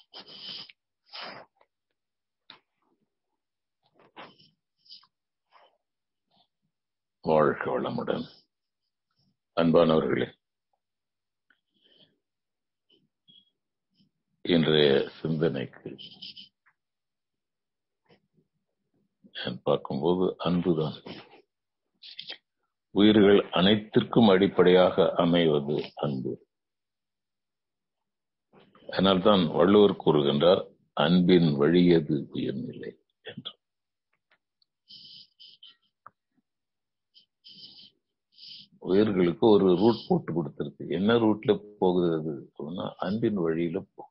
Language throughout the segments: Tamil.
வாழ்க வளமுடன் அன்பானவர்களே இன்றைய சிந்தனைக்கு நான் பார்க்கும்போது அன்புதான் உயிர்கள் அனைத்திற்கும் அடிப்படையாக அமைவது அன்பு அதனால்தான் வள்ளுவர் கூறுகின்றார் அன்பின் வழியது உயர்நிலை என்று உயிர்களுக்கு ஒரு ரூட் போட்டு கொடுத்திருக்கு என்ன ரூட்ல போகுது அது அப்படின்னா அன்பின் வழியில போகுது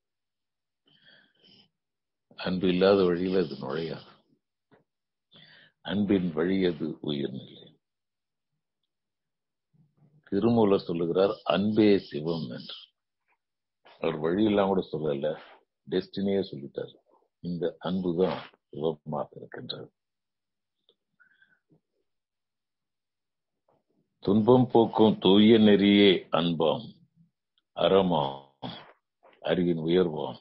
அன்பு இல்லாத வழியில அது நுழையாது அன்பின் வழி அது உயிர்நிலை திருமூலர் சொல்லுகிறார் அன்பே சிவம் என்று அவர் வழியெல்லாம் கூட சொல்லல டெஸ்டினியே சொல்லிட்டார் இந்த அன்புதான் சிவமாக இருக்கின்றது துன்பம் போக்கும் தூய நெறியே அன்பாம் அறமாம் அறிவின் உயர்வாம்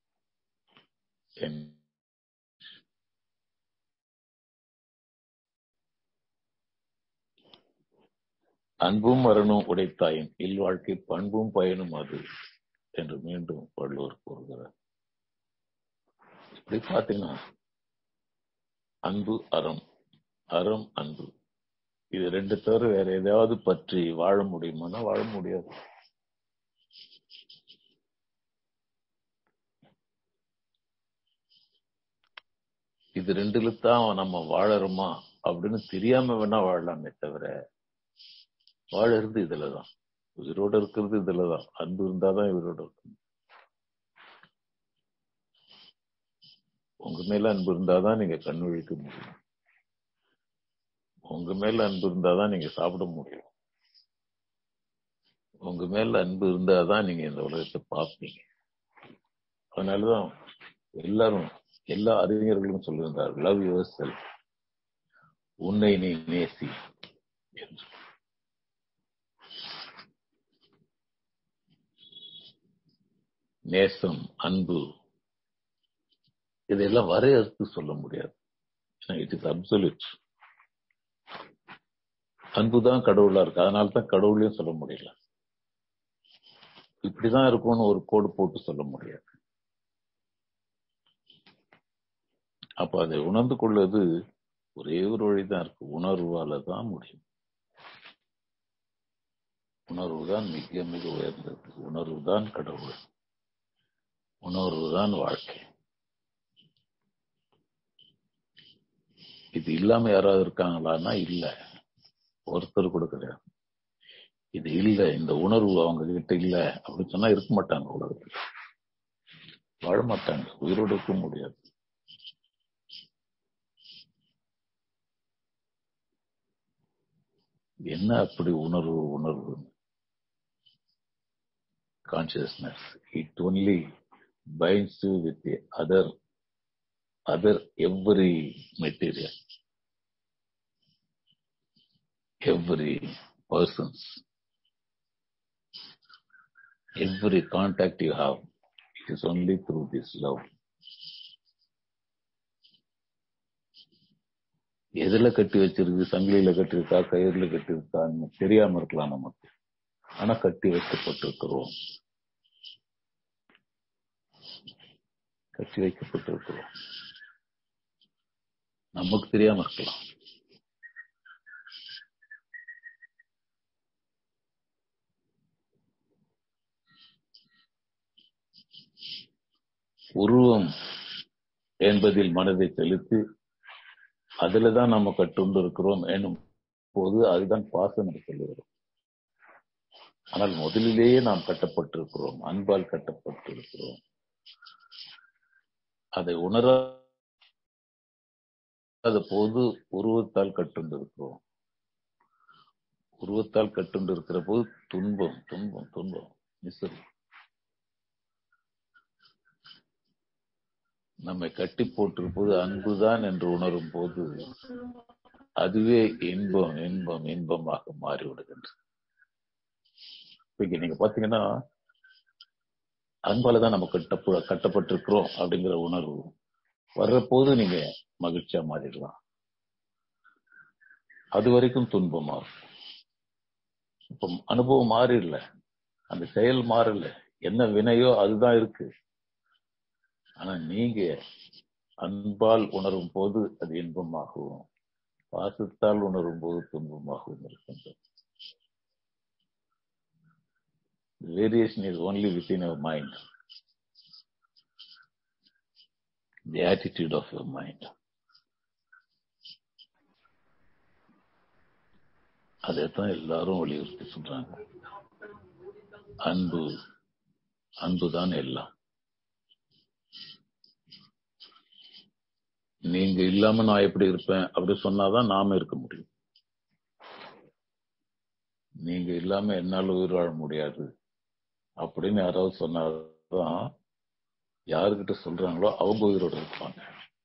அன்பும் மரணும் உடைத்தாயின் இல்வாழ்க்கை பண்பும் பயனும் அது என்று மீண்டும் வள்ளுவர் கூறுகிறார் இப்படி பாத்தீங்கன்னா அன்பு அறம் அறம் அன்பு இது ரெண்டு தவிர வேற ஏதாவது பற்றி வாழ முடியுமானா வாழ முடியாது இது ரெண்டுல தான் நம்ம வாழறோமா அப்படின்னு தெரியாம வேணா வாழலாமே தவிர வாழறது இதுலதான் உயிரோட இருக்கிறது இதுலதான் அன்பு இருந்தாதான் உயிரோட இருக்கணும் உங்க மேல அன்பு இருந்தாதான் நீங்க கண் விழிக்க முடியும் உங்க மேல அன்பு இருந்தாதான் நீங்க சாப்பிட முடியும் உங்க மேல அன்பு இருந்தாதான் நீங்க இந்த உலகத்தை பார்ப்பீங்க அதனாலதான் எல்லாரும் எல்லா அறிஞர்களும் சொல்லுகின்றார் லவ் யுவர் செல்ஃப் உன்னை நீ நேசி என்று நேசம் அன்பு இதெல்லாம் வரையறுத்து சொல்ல முடியாது இட் இஸ் அப்சல்யூட் அன்புதான் கடவுளா இருக்கு அதனால தான் கடவுளையும் சொல்ல முடியல இப்படிதான் இருக்கும்னு ஒரு கோடு போட்டு சொல்ல முடியாது அப்ப அதை உணர்ந்து கொள்வது ஒரே ஒரு வழிதான் இருக்கு உணர்வால தான் முடியும் உணர்வு தான் மிக மிக உயர்ந்தது உணர்வு தான் கடவுள் உணர்வு தான் வாழ்க்கை இது இல்லாம யாராவது இருக்காங்களான்னா இல்ல ஒருத்தர் கூட கிடையாது இது இல்ல இந்த உணர்வு அவங்க கிட்ட இல்ல அப்படின்னு சொன்னா இருக்க மாட்டாங்க உலகத்துல வாழ மாட்டாங்க உயிரோடு இருக்க முடியாது என்ன அப்படி உணர்வு உணர்வு consciousness it only binds you with other other every material every persons every contact you have it is only through this love எதுல கட்டி வச்சிருக்கு சங்கிலியில கட்டிருக்கா கயிறுல கட்டிருக்கான்னு தெரியாம இருக்கலாம் நமக்கு ஆனா கட்டி வைக்கப்பட்டிருக்கிறோம் கட்டி வைக்கப்பட்டிருக்கிறோம் நமக்கு தெரியாம இருக்கலாம் உருவம் என்பதில் மனதை செலுத்தி அதுலதான் நம்ம கட்டுண்டு இருக்கிறோம் எனும் போது அதுதான் பாசம் என்று சொல்லுகிறோம் ஆனால் முதலிலேயே நாம் கட்டப்பட்டிருக்கிறோம் அன்பால் கட்டப்பட்டிருக்கிறோம் அதை உணராத போது உருவத்தால் கட்டுண்டு இருக்கிறோம் உருவத்தால் கட்டுண்டு இருக்கிற போது துன்பம் துன்பம் துன்பம் மிசரி நம்மை கட்டி போட்டிருப்பது அன்புதான் என்று உணரும் போது அதுவே இன்பம் இன்பம் இன்பமாக மாறிவிடுகின்றது இங்க நீங்க பாத்தீங்கன்னா அன்பால தான் நம்ம கட்டப்ப கட்டப்பட்டிருக்கிறோம் அப்படிங்கிற உணர்வு வர்றபோது நீங்க மகிழ்ச்சியா மாறிடலாம் அது வரைக்கும் துன்பமாகும் இப்ப அனுபவம் மாறிடல அந்த செயல் மாறல என்ன வினையோ அதுதான் இருக்கு ஆனா நீங்க அன்பால் உணரும் போது அது இன்பமாகவும் பாசத்தால் உணரும் போது துன்பமாகவும் இருக்கின்றது variation is only within our mind the attitude of your mind அதைத்தான் எல்லாரும் வலியுறுத்தி சொல்றாங்க அன்பு அன்புதான் எல்லாம் நீங்க இல்லாம நான் எப்படி இருப்பேன் அப்படி சொன்னாதான் நாம இருக்க முடியும் நீங்க இல்லாம என்னால உயிர் வாழ முடியாது அப்படின்னு யாராவது சொன்னாதான் யாருக்கிட்ட சொல்றாங்களோ அவங்க உயிரோட இருப்பாங்க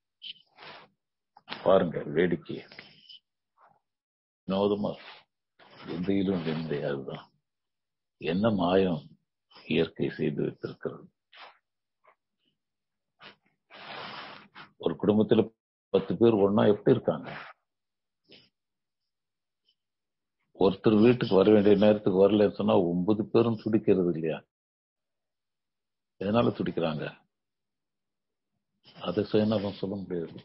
பாருங்க வேடிக்கை வினோதமா எந்தையிலும் வெந்தை அதுதான் என்ன மாயம் இயற்கை செய்து வைத்திருக்கிறது ஒரு குடும்பத்துல பத்து பேர் ஒன்னா எப்படி இருக்காங்க ஒருத்தர் வீட்டுக்கு வர வேண்டிய நேரத்துக்கு வரலன்னு சொன்னா ஒன்பது பேரும் துடிக்கிறது இல்லையா எதனால துடிக்கிறாங்க அதை சுயநலம் சொல்ல முடியாது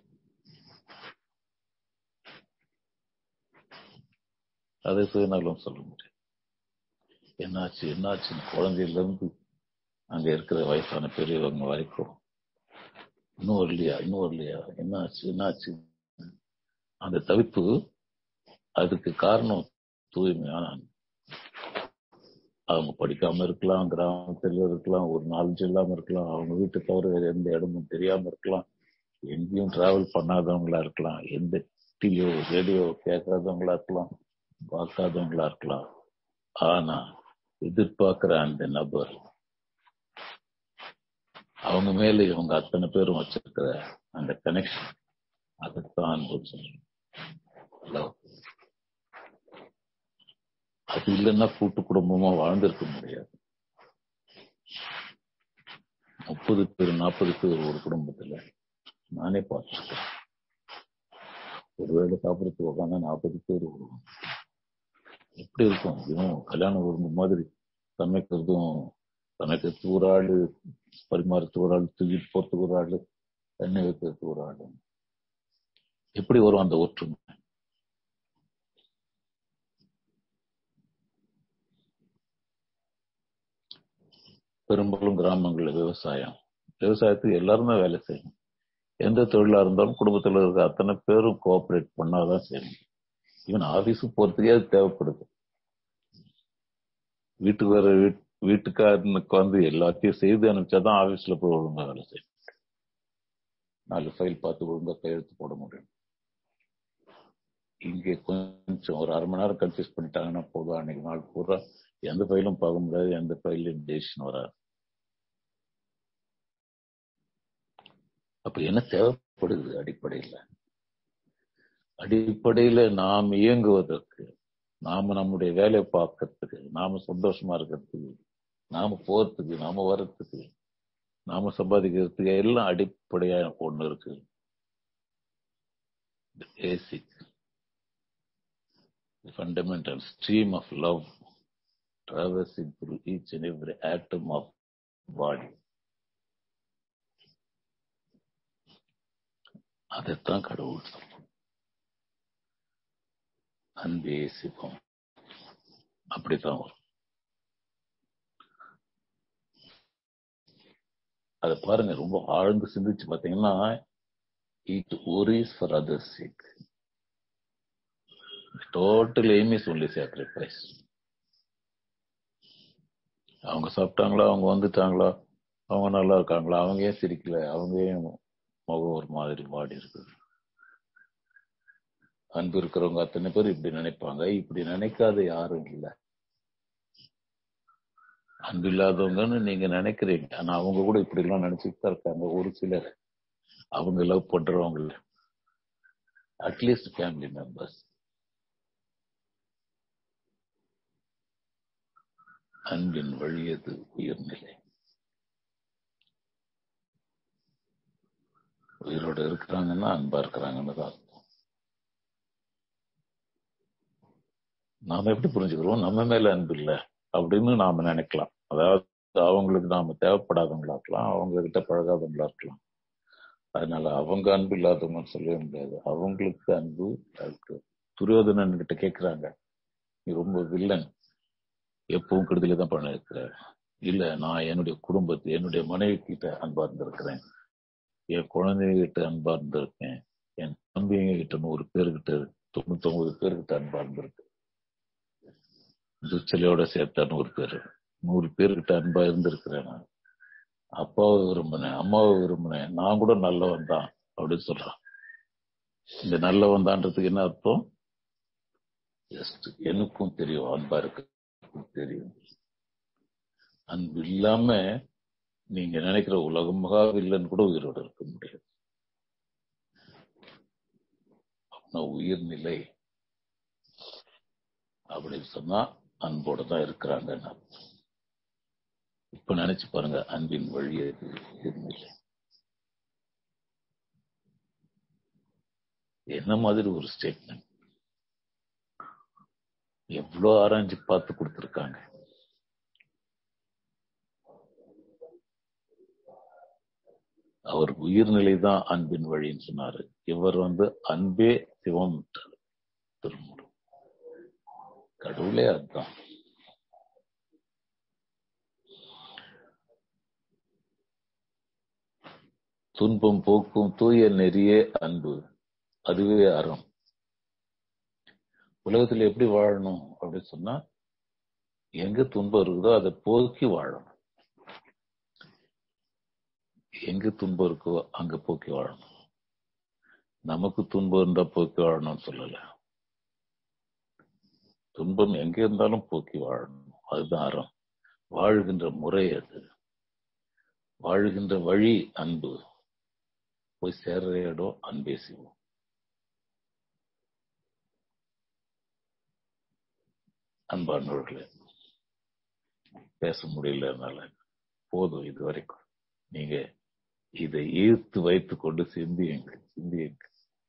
அதை சுயநலம் சொல்ல முடியாது என்னாச்சு என்னாச்சுன்னு குழந்தையில இருந்து அங்க இருக்கிற வயசான பெரியவங்க வரைக்கும் இன்னும் வரலையா இன்னும் வரலையா என்னாச்சு என்னாச்சு அந்த தவிப்பு அதுக்கு காரணம் தூய்மையான அவங்க படிக்காம இருக்கலாம் கிராமத்துல இருக்கலாம் ஒரு நாலஞ்சு இல்லாம இருக்கலாம் அவங்க வீட்டை தவிர வேற எந்த இடமும் தெரியாம இருக்கலாம் எங்கேயும் டிராவல் பண்ணாதவங்களா இருக்கலாம் எந்த டிவியோ ரேடியோ கேட்காதவங்களா இருக்கலாம் பார்க்காதவங்களா இருக்கலாம் ஆனா எதிர்பார்க்கிற அந்த நபர் அவங்க மேல இவங்க அத்தனை பேரும் வச்சிருக்கிற அந்த கனெக்ஷன் அதுதான் அன்பு சொல்றேன் அது இல்லைன்னா கூட்டு குடும்பமா வாழ்ந்திருக்க முடியாது முப்பது பேர் நாற்பது பேர் ஒரு குடும்பத்துல நானே பார்த்துருக்கேன் ஒருவேளை சாப்பிடறதுக்கு உட்காந்தா நாற்பது பேர் வருவோம் எப்படி இருக்கும் இவன் கல்யாண குடும்பம் மாதிரி சமைக்கிறதும் சமைக்கிறதுக்கு ஒரு ஆளு பரிமாறத்துக்கு ஒரு ஆள் தூக்கிட்டு போறதுக்கு ஒரு ஆளு எண்ணெய் வைக்கிறதுக்கு ஒரு ஆளு எப்படி வரும் அந்த ஒற்றுமை பெரும்பாலும் கிராமங்கள்ல விவசாயம் விவசாயத்துக்கு எல்லாருமே வேலை செய்யணும் எந்த தொழிலா இருந்தாலும் குடும்பத்துல இருக்க அத்தனை பேரும் கோஆபரேட் பண்ணாதான் செய்யணும் ஈவன் ஆபீஸுக்கு போறதுக்கே அது தேவைப்படுது வீட்டுக்கு வர வீட்டுக்காரனுக்கு வந்து எல்லாத்தையும் செய்து அனுப்பிச்சாதான் ஆபீஸ்ல போய் ஒழுங்கா வேலை செய்யும் நாலு ஃபைல் பார்த்து ஒழுங்கா கையெழுத்து போட முடியும் இங்கே கொஞ்சம் ஒரு அரை மணி நேரம் கன்ஃபியூஸ் பண்ணிட்டாங்கன்னா போதும் அன்னைக்கு நாள் பூரா எந்த ஃபைலும் பார்க்க முடியாது எந்த ஃபைலையும் டெசிஷன் வராது அப்ப என்ன தேவைப்படுது அடிப்படையில் அடிப்படையில நாம் இயங்குவதற்கு நாம நம்முடைய வேலையை பார்க்கறதுக்கு நாம சந்தோஷமா இருக்கிறதுக்கு நாம போறதுக்கு நாம வர்றதுக்கு நாம சம்பாதிக்கிறதுக்கு எல்லாம் அடிப்படையா ஒண்ணு இருக்கு பேசிக் fundamental stream of love traversing through each and every atom of body அதைத்தான் கடவுள் அன்பே சிவம் அப்படித்தான் வரும் அதை பாருங்க ரொம்ப ஆழ்ந்து சிந்திச்சு பாத்தீங்கன்னா it worries for other sake total aim is only sacrifice அவங்க சாப்பிட்டாங்களா அவங்க வந்துட்டாங்களா அவங்க நல்லா இருக்காங்களா அவங்க ஏன் சிரிக்கல அவங்க ஏன் முகம் ஒரு மாதிரி மாடி இருக்குது அன்பு இருக்கிறவங்க அத்தனை பேர் இப்படி நினைப்பாங்க இப்படி நினைக்காத யாரும் இல்லை அன்பு இல்லாதவங்கன்னு நீங்க நினைக்கிறீங்க ஆனா அவங்க கூட இப்படி எல்லாம் நினைச்சுட்டு தான் இருக்காங்க ஒரு சிலர் அவங்க லவ் பண்றவங்க அட்லீஸ்ட் ஃபேமிலி மெம்பர்ஸ் அன்பின் வழியது உயர்நிலை உயிரோட இருக்கிறாங்கன்னா அன்பா இருக்கிறாங்கன்னு தான் அர்த்தம் நாம எப்படி புரிஞ்சுக்கிறோம் நம்ம மேல அன்பு இல்ல அப்படின்னு நாம நினைக்கலாம் அதாவது அவங்களுக்கு நாம தேவைப்படாதவங்களா இருக்கலாம் அவங்க கிட்ட பழகாதவங்களா இருக்கலாம் அதனால அவங்க அன்பு இல்லாதவங்கன்னு சொல்லவே முடியாது அவங்களுக்கு அன்பு இருக்கு துரியோதனன் கிட்ட கேக்குறாங்க நீ ரொம்ப வில்லன் எப்பவும் கெடுதலே தான் பண்ண இருக்கிற இல்ல நான் என்னுடைய குடும்பத்தை என்னுடைய மனைவி கிட்ட அன்பா இருந்திருக்கிறேன் என் குழந்தைங்க கிட்ட அன்பா இருந்திருக்கேன் என் தம்பிங்க கிட்ட நூறு பேர்கிட்ட தொண்ணூத்தி ஒன்பது பேர்கிட்ட அன்பா இருந்திருக்கு துச்சலையோட சேர்த்தா நூறு பேர் நூறு பேர்கிட்ட அன்பா இருந்திருக்கிறேன் நான் அப்பாவை விரும்பினேன் அம்மாவை விரும்பினேன் நான் கூட நல்லவன் தான் அப்படின்னு சொல்றான் இந்த நல்லவன் தான்றதுக்கு என்ன அர்த்தம் ஜஸ்ட் எனக்கும் தெரியும் அன்பா இருக்கு தெரியும் அன்பு இல்லாம நீங்க நினைக்கிற உலகம் மகா வில்லன் கூட உயிரோட இருக்க முடியாது ஆனா உயிர்நிலை அப்படின்னு சொன்னா அன்போட தான் இருக்கிறாங்கன்னு அர்த்தம். இப்ப நினைச்சு பாருங்க அன்பின் வழி அது உயிர்நிலை என்ன மாதிரி ஒரு ஸ்டேட்மெண்ட் எவ்வளவு ஆராய்ஞ்சு பார்த்து கொடுத்திருக்காங்க அவர் உயிர்நிலை தான் அன்பின் வழின்னு சொன்னாரு இவர் வந்து அன்பே சிவம் திருமுறை கடவுளே அதுதான் துன்பம் போக்கும் தூய நெறியே அன்பு அதுவே அறம் உலகத்துல எப்படி வாழணும் அப்படின்னு சொன்னா எங்க துன்பம் இருக்குதோ அதை போக்கி வாழணும் எங்க துன்பம் இருக்கோ அங்க போக்கி வாழணும் நமக்கு துன்பம் இருந்தா போக்கி வாழணும்னு சொல்லல துன்பம் எங்க இருந்தாலும் போக்கி வாழணும் அதுதான் அறம் வாழ்கின்ற முறை அது வாழ்கின்ற வழி அன்பு போய் சேர்ற இடம் அன்பே சிவம் அன்பானவர்களே பேச முடியலனால போதும் இது வரைக்கும் நீங்க இதை ஈர்த்து வைத்துக் கொண்டு சிந்தியுங்கள் சிந்தியுங்கள்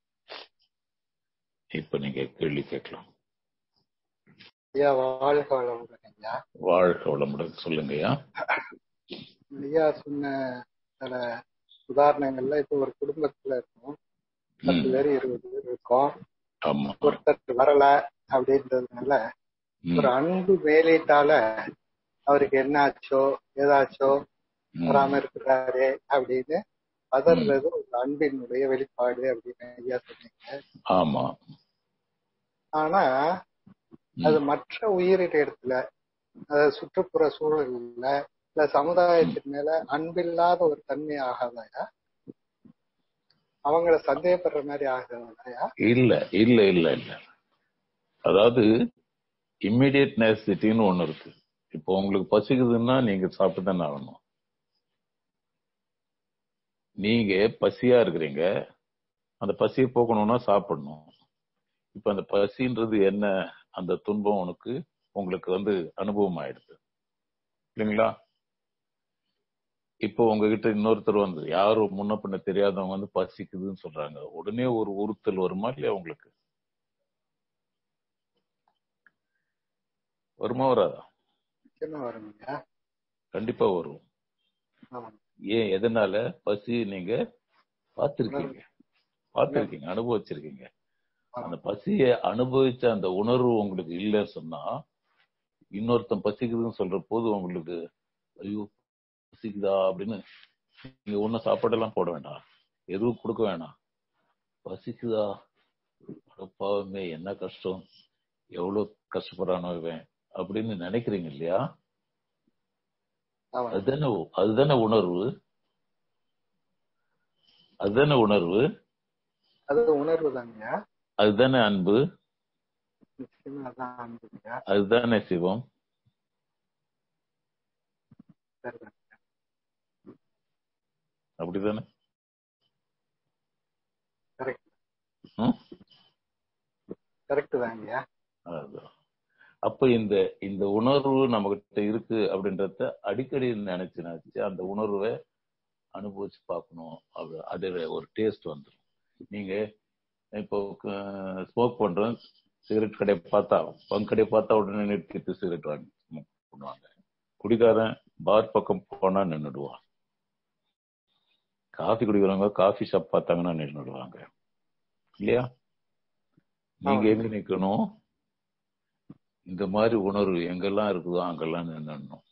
இப்ப நீங்க கேள்வி கேட்கலாம் ஐயா வாழ்க வளமுடன் ஐயா வாழ்க வளமுடன் சொல்லுங்கய்யா ஐயா சொன்ன சில உதாரணங்கள்ல இப்ப ஒரு குடும்பத்துல இருக்கும் பத்து ம், பேர் இருபது பேர் இருக்கோம் ஆமா ஒருத்தர் வரல அப்படின்றதுனால ம், ஒரு அன்பு மேலிட்டால அவருக்கு என்ன ஆச்சோ ஏதாச்சோ ம், வராம இருக்கிறாரே அப்படின்னு பதறது ஒரு அன்பினுடைய வெளிப்பாடு அப்படின்னு ஐயா சொன்னீங்க ஆமா ஆனா ம், அது மற்ற உயிரினத்துல அதாவது சுற்றுப்புற சூழல்ல இல்ல சமுதாயத்தின் மேல அன்பில்லாத ஒரு தன்மை ஆகாதாயா அவங்கள சந்தேகப்படுற மாதிரி ஆகாதாயா இல்ல இல்ல இல்ல இல்ல அதாவது இம்மிடியட் நேசிட்டின்னு ஒண்ணு இருக்கு இப்போ உங்களுக்கு பசிக்குதுன்னா நீங்க சாப்பிட்டு தானே ஆகணும் நீங்க பசியா இருக்கிறீங்க அந்த பசியை போக்கணும்னா சாப்பிடணும் இப்ப அந்த பசின்றது என்ன அந்த துன்பம் உனக்கு உங்களுக்கு வந்து அனுபவம் ஆயிடுது இல்லைங்களா இப்போ உங்ககிட்ட இன்னொருத்தர் வந்து யாரும் முன்ன பின்ன தெரியாதவங்க வந்து பசிக்குதுன்னு சொல்றாங்க உடனே ஒரு உறுத்தல் வருமா இல்லையா உங்களுக்கு வருமா வராதா என்ன வருங்க கண்டிப்பா வரும் ஆமா ஏன் எதனால பசி நீங்க பார்த்திருக்கீங்க பார்த்திருக்கீங்க அனுபவிச்சிருக்கீங்க அந்த பசியை அனுபவிச்ச அந்த உணர்வு உங்களுக்கு இல்லைன்னு சொன்னா இன்னொருத்தன் பசிக்குதுன்னு சொல்ற போது உங்களுக்கு ஐயோ பசிக்குதா அப்படின்னு நீங்க ஒன்னும் சாப்பாடெல்லாம் போட வேண்டாம் எதுவும் கொடுக்க வேணாம் பசிக்குதா அட பாவமே என்ன கஷ்டம் எவ்வளவு கஷ்டப்படுறானோ இவன் அப்படின்னு நினைக்கிறீங்க இல்லையா ஆமா அதுதானே அதுதானே உணர்வு அதுதானே உணர்வு அது உணர்வு தாங்க அதுதானே அன்பு நிச்சயமா அதான் அன்புங்க அதுதானே சிவம் சரிதான் அப்படிதானே கரெக்ட் ம்? கரெக்ட் தாங்க அதுதான். அப்ப இந்த இந்த உணர்வு நம்ம கிட்ட இருக்கு அப்படின்றத அடிக்கடி நினைச்சு நினைச்சு அந்த உணர்வை அனுபவிச்சு பார்க்கணும் அது அது ஒரு டேஸ்ட் வந்துடும் நீங்க இப்போ ஸ்மோக் பண்றோம் சிகரெட் கடையை பார்த்தா பங்க் கடையை பார்த்தா உடனே நிறுத்திட்டு சிகரெட் வாங்கி smoke பண்ணுவாங்க குடிகாரன் பார் பக்கம் போனா நின்னுடுவான் காஃபி குடிக்கிறவங்க காஃபி ஷாப் பார்த்தாங்கன்னா நின்னுடுவாங்க இல்லையா நீங்க எங்க நிக்கணும் இந்த மாதிரி உணர்வு எங்கெல்லாம் இருக்குதோ அங்கெல்லாம் நின்னுடணும்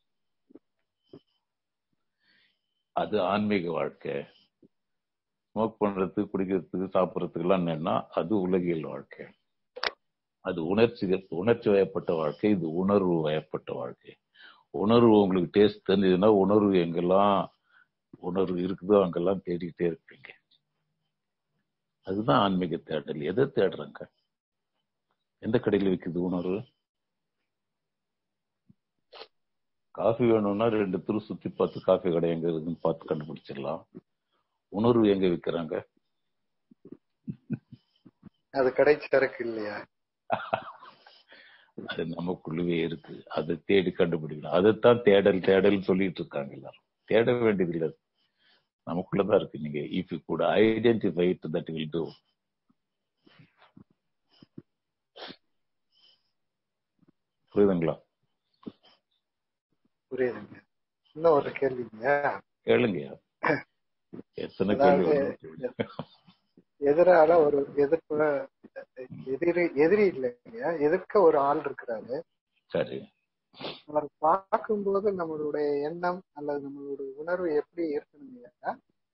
அது ஆன்மீக வாழ்க்கை ஸ்மோக் பண்றதுக்கு குடிக்கிறதுக்கு சாப்பிட்றதுக்கு எல்லாம் நின்னா அது உலகியல் வாழ்க்கை அது உணர்ச்சி உணர்ச்சி வயப்பட்ட வாழ்க்கை இது உணர்வு வயப்பட்ட வாழ்க்கை உணர்வு உங்களுக்கு டேஸ்ட் தெரிஞ்சதுன்னா உணர்வு எங்கெல்லாம் உணர்வு இருக்குதோ அங்கெல்லாம் தேடிக்கிட்டே இருப்பீங்க அதுதான் ஆன்மீக தேடல் எதை தேடுறாங்க எந்த கடையில் விற்குது உணர்வு காஃபி வேணும்னா ரெண்டு துரு சுத்தி பார்த்து காஃபி கடை எங்க இருக்குன்னு பார்த்து கண்டுபிடிச்சிடலாம் உணர்வு எங்க விற்கிறாங்க அது கிடைச்சருக்கு இல்லையா அது நமக்குள்ளவே இருக்கு அதை தேடி கண்டுபிடிக்கணும் அதைத்தான் தேடல் தேடல் சொல்லிட்டு இருக்காங்க எல்லாரும் தேட வேண்டியது இல்லை நமக்குள்ளதான் இருக்கு நீங்க இஃப் யூ கூட identify to that will do புரியுதுங்களா புரியுதுங்க இன்னும் ஒரு கேள்விங்க கேளுங்க எத்தனை கேள்வி அதாவது, வருது? எதிரால ஒரு எதிர்ப்பு எதிரி எதிரி இல்லைங்க எதிர்க்க ஒரு ஆள் இருக்கிறாரு சரி அவர் பார்க்கும்போது நம்மளுடைய எண்ணம் அல்லது நம்மளுடைய உணர்வு எப்படி இருக்கணுங்க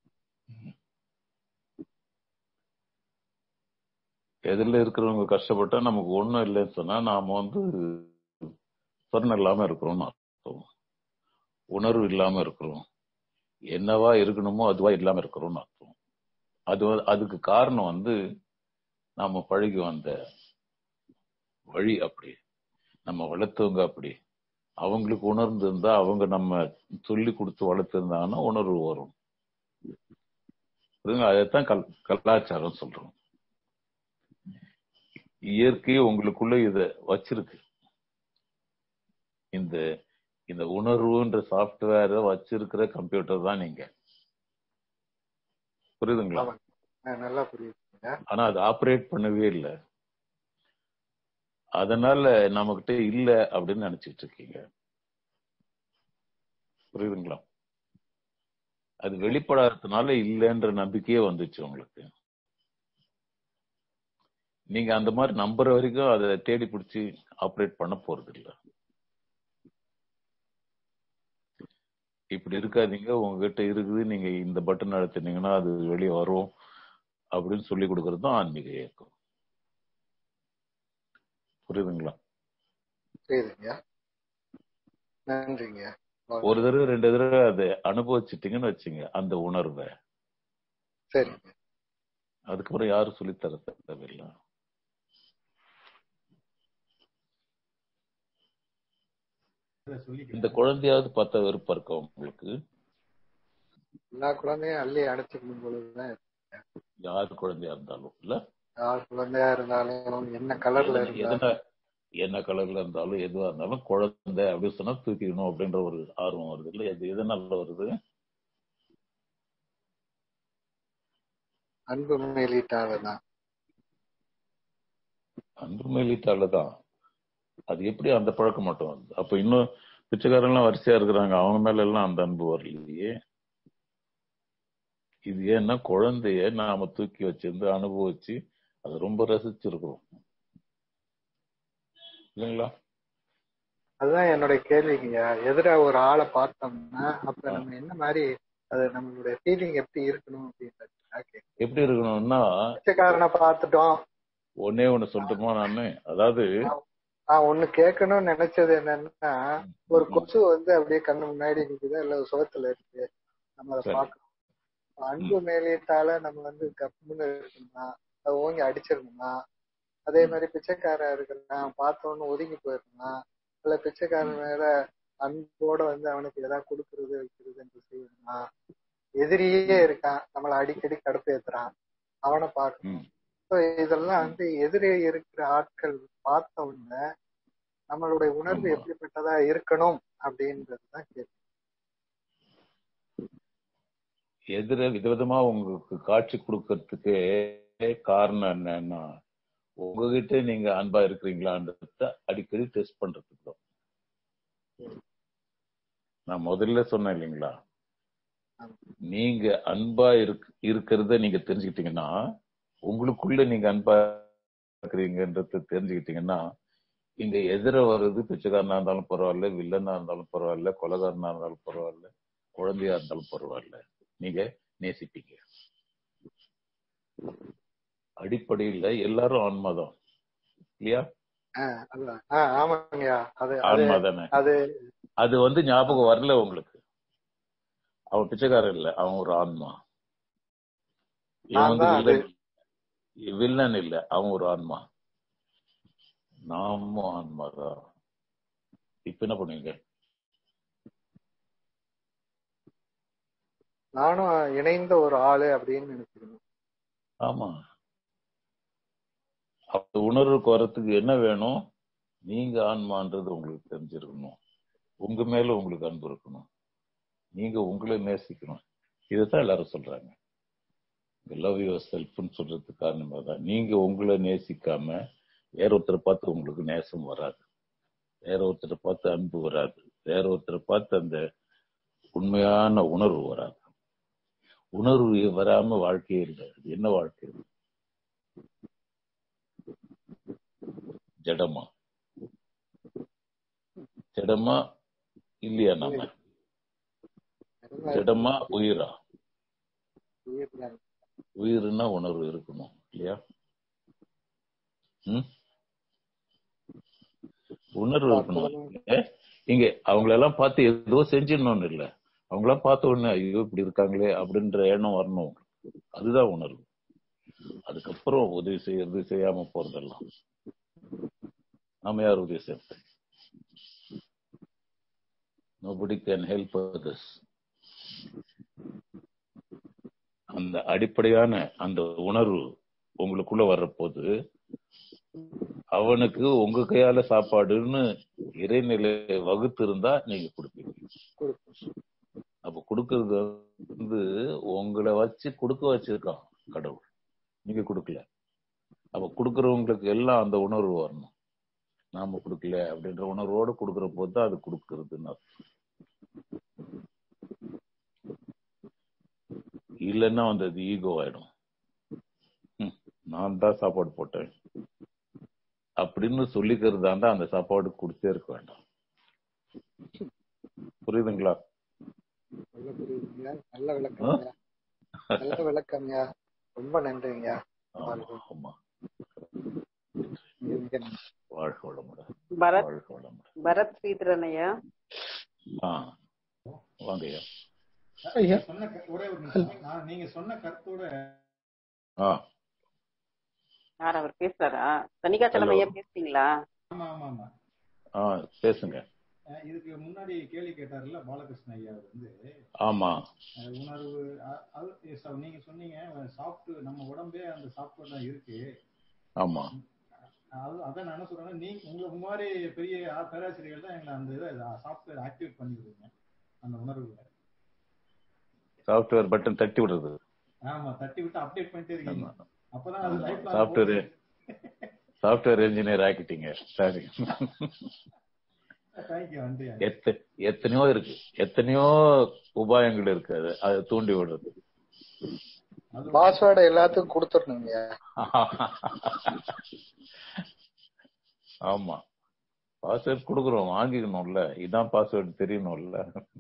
எதிரில் இருக்கிறவங்க கஷ்டப்பட்டா நமக்கு ஒண்ணும் இல்லைன்னு சொன்னா நாம வந்து சொர்ணம் இல்லாம இருக்கிறோம்னு அர்த்தம் உணர்வு இல்லாம இருக்கிறோம் என்னவா இருக்கணுமோ அதுவா இல்லாம இருக்கிறோம்னு அர்த்தம் அது வந்து- அதுக்கு காரணம் வந்து நாம பழகி வந்த வழி அப்படி நம்ம வளர்த்தவங்க அப்படி அவங்களுக்கு உணர்ந்து இருந்தா அவங்க நம்ம சொல்லி கொடுத்து வளர்த்திருந்தாங்கன்னா உணர்வு வரும் புரியுதுங்களா? அதைத்தான் கல் கலாச்சாரம் சொல்றோம் இயற்கை உங்களுக்குள்ள இத வச்சிருக்கு இந்த இந்த உணர்வுன்ற சாஃப்ட்வேரை வச்சிருக்கிற கம்ப்யூட்டர் தான் நீங்க புரியுதுங்களா ஆமாங்க. ஆ, நல்லா புரியுதுங்க ஆனா அது ஆப்ரேட் பண்ணவே இல்லை அதனால நம்மகிட்ட இல்ல அப்படின்னு நினைச்சிட்டு இருக்கீங்க புரியுதுங்களா அது வெளிப்படாததுனால இல்லைன்ற நம்பிக்கையே வந்துச்சு உங்களுக்கு நீங்க அந்த மாதிரி நம்புற வரைக்கும் அதை தேடி பிடிச்சி ஆப்ரேட் பண்ண போறது இல்ல இப்படி இருக்காதீங்க உங்ககிட்ட இருக்குது நீங்க இந்த பட்டன் அழுத்தினீங்கன்னா அது வெளியே வரும் அப்படின்னு சொல்லி கொடுக்கறது தான் ஆன்மீக இயக்கம் புரியுதுங்களா புரியுதுங்க நன்றிங்க ஒரு தடவை ரெண்டு தடவை அதை அனுபவிச்சிட்டீங்கன்னு வச்சுங்க அந்த உணர்வை சரிங்க அதுக்கப்புறம் யாரும் சொல்லித்தர தேவையில்லை இந்த குழந்தையாவது பார்த்தா வெறுப்பா இருக்கா உங்களுக்கு எல்லா குழந்தையும் அள்ளி அடைச்சிக்கணும் பொழுதுதான் யார் குழந்தையா இருந்தாலும் இல்ல யார் குழந்தையா இருந்தாலும் என்ன கலர்ல இருந்தாலும் எதனா என்ன கலர்ல இருந்தாலும் எதுவா இருந்தாலும் குழந்தை அப்படின்னு சொன்னா தூக்கிக்கணும் அப்படின்ற ஒரு ஆர்வம் வருது இல்ல இது எதனால வருது அன்பு மேலிட்டாலதான் அன்பு மேலிட்டாலதான் அது எப்படி அந்த பழக்கம் மட்டும் வருது அப்ப இன்னும் பிச்சைக்காரன்லாம் வரிசையா இருக்கிறாங்க அவங்க மேல எல்லாம் அந்த அன்பு வரலையே இது ஏன்னா குழந்தைய நாம தூக்கி வச்சிருந்து அனுபவிச்சு அதை ரொம்ப ரசிச்சிருக்கிறோம் இல்லைங்களா அதுதான் என்னுடைய கேள்விங்க எதிர ஒரு ஆளை பார்த்தோம்னா அப்ப நம்ம என்ன மாதிரி அது நம்மளுடைய ஃபீலிங் எப்படி இருக்கணும் அப்படின்றது எப்படி இருக்கணும்னா பிச்சைக்காரனை பார்த்துட்டோம் ஒன்னே ஒண்ணு சொல்லட்டுமா நானு அதாவது நான் ஒண்ணு கேட்கணும்னு நினைச்சது என்னன்னா ஒரு கொசு வந்து அப்படியே கண்ணு முன்னாடி நிக்குது இல்ல சுகத்துல இருக்கு நம்ம அதை சரி. பார்க்கணும் அன்பு மேலிட்டால நம்ம வந்து கப்புன்னு இருக்கணும்னா அதை ஓங்கி அடிச்சிடணுமா அதே மாதிரி பிச்சைக்காரன் இருக்கிறான் பார்த்தோன்னு ஒதுங்கி போயிடணுமா இல்ல பிச்சைக்காரன் மேல அன்போட வந்து அவனுக்கு ஏதாவது கொடுக்கறது வைக்கிறது என்று செய்யணுமா எதிரியே இருக்கான் நம்மள அடிக்கடி கடுப்பேத்துறான் அவனை பார்க்கணும் ம், So, இதெல்லாம் வந்து எதிரே இருக்கிற ஆட்கள் பார்த்த உடனே நம்மளுடைய உணர்வு ஆமா. எப்படிப்பட்டதா இருக்கணும் அப்படின்றதுதான் கேள்வி எதிர விதவிதமா உங்களுக்கு காட்சி கொடுக்கறதுக்கு காரணம் என்னன்னா உங்ககிட்ட நீங்க அன்பா இருக்கிறீங்களான்றத அடிக்கடி டெஸ்ட் பண்றதுக்கு தான் நான் முதல்ல சொன்னேன் இல்லைங்களா நீங்க அன்பா இருக் இருக்கிறத நீங்க தெரிஞ்சுக்கிட்டீங்கன்னா உங்களுக்குள்ள நீங்க அன்பா இருக்கிறீங்கன்றத தெரிஞ்சுக்கிட்டீங்கன்னா இங்க எதிர வர்றது பிச்சைக்காரனா இருந்தாலும் பரவாயில்ல வில்லனா இருந்தாலும் பரவாயில்ல கொலகாரனா இருந்தாலும் பரவாயில்ல குழந்தையா இருந்தாலும் பரவாயில்ல நீங்க நேசிப்பீங்க அடிப்படையில எல்லாரும் ஆன்மாதான் இல்லையா ஆஹ் அதான். ஆஹ் ஆமாங்கய்யா அது அது ஆன்மா தானே அது அது வந்து ஞாபகம் வரல உங்களுக்கு அவன் பிச்சைக்காரன் இல்ல அவன் ஒரு ஆன்மா இவன் நான் வந்து தான் அது வில்லன் வில்லன் இல்ல அவன் ஒரு ஆன்மா நாமும் ஆன்மாதான் இப்ப என்ன பண்ணுவீங்க நானும் இணைந்த ஒரு ஆளு அப்படின்னு நினைச்சுக்கணும் ஆமா அந்த உணர்வுக்கு வரத்துக்கு என்ன வேணும் நீங்க ஆன்மான்றது உங்களுக்கு தெரிஞ்சிருக்கணும் உங்க மேல உங்களுக்கு அன்பு இருக்கணும் நீங்க உங்களை நேசிக்கணும் இதுதான் எல்லாரும் சொல்றாங்க லவ் யுவர் செல்ஃப்னு சொல்றதுக்கு காரணமா தான் நீங்க உங்களை நேசிக்காம வேற ஒருத்தரை பார்த்து உங்களுக்கு நேசம் வராது வேற ஒருத்தரை பார்த்து அன்பு வராது வேற ஒருத்தரை பார்த்து அந்த உண்மையான உணர்வு வராது உணர்வு வராம வாழ்க்கையே இல்லை அது என்ன வாழ்க்கை இது? ஜடமா ஜடமா இல்லையா நாம ஜடமா உயிரா உயிர்தான். உயிர்னா உணர்வு இருக்கணும் இல்லையா ம்? உணர்வு இருக்கணும் ஏ, இங்க அவங்களெல்லாம் பார்த்து ஏதோ செஞ்சிடணும்னு இல்ல அவங்களாம் பார்த்த உடனே ஐயோ இப்படி இருக்காங்களே அப்படின்ற எண்ணம் வரணும் உங்களுக்கு. அதுதான் உணர்வு அதுக்கப்புறம் உதவி செய்யறது செய்யாம போறதெல்லாம் நாம யார் உதவி செய்யறது நோபடி கேன் ஹெல்ப் அதர்ஸ் அந்த அடிப்படையான அந்த உணர்வு உங்களுக்குள்ள வர்றபோது அவனுக்கு உங்க கையால சாப்பாடுன்னு இறைநிலை வகுத்து இருந்தா நீங்க கொடுப்பீங்க கொடுக்கும். அப்ப கொடுக்கறது வந்து உங்களை வச்சு கொடுக்க வச்சிருக்கான் கடவுள் நீங்க கொடுக்கல அப்ப கொடுக்கறவங்களுக்கு எல்லாம் அந்த உணர்வு வரணும் நாம கொடுக்கல அப்படின்ற உணர்வோட கொடுக்கற போது தான் அது கொடுக்கறதுன்னு அர்த்தம். இல்லைன்னா வந்து அது ஈகோ ஆயிடும் ம், நான் தான் சாப்பாடு போட்டேன் அப்படின்னு சொல்லிக்கிறதாண்டா அந்த சாப்பாடு கொடுத்தே இருக்க வேண்டாம் புரியுதுங்களா நல்ல புரியுதுங்க நல்ல விளக்கம்யா நல்ல விளக்கம்யா ரொம்ப நன்றிங்க ஆமா ஆமா மிக மிக நன்றி. வாழ்க வளமுடன் பரத் வாழ்க வளமுடன் பரத் ஸ்ரீதரன் ஐயா ஆ வாங்கய்யா ஐயா சொன்ன க- ஒரே ஒரு நிமிஷம் நான் நீங்க சொன்ன கருத்தோட ஆ யார் அவர் பேசுறாரா தனிகாச்சலம் Hello. ஐயா பேசுறீங்களா ஆமா ஆமா ஆமா ஆ பேசுங்க அஹ் இதுக்கு முன்னாடி கேள்வி கேட்டார்ல பாலகிருஷ்ண ஐயா வந்து ஆமா அஹ் உணர்வு அ- அது yes, அது நீங்க சொன்னீங்க சாஃப்ட் நம்ம உடம்பே அந்த சாஃப்ட்வேர் தான் இருக்கு ஆமா அது அதான் நான் என்ன சொல்றேன்னா நீங்க உங்களுக்கு மாதிரி பெரிய ஆ- பேராசிரியர்கள் தான் எங்களை அந்த இதை சாஃப்ட்வேர் ஆக்டிவேட் பண்ணி விடுங்க அந்த உணர்வுல சாஃப்ட்வேர் பட்டன் தட்டி விடுறது ஆமா தட்டி விட்டு அப்டேட் பண்ணிட்டே இருக்கீங்க ஆமா. அப்பதான் அது ஆமா. லைஃப்ல Software. சாஃப்ட்வேர் இன்ஜினியர் ஆக்கிட்டீங்க சரி தேங்க்யூ நன்றி ஐயா. எத்த எத்தனையோ இருக்கு எத்தனையோ உபாயங்கள் இருக்கு அது அதை தூண்டி விடுறது அது பாஸ்வேர்டை எல்லாத்துக்கும் கொடுத்துடணுங்கய்யா ஆமா பாஸ்வேர்ட் கொடுக்குறோம் வாங்கிக்கணும்ல இதான் பாஸ்வேர்ட் தெரியணும்ல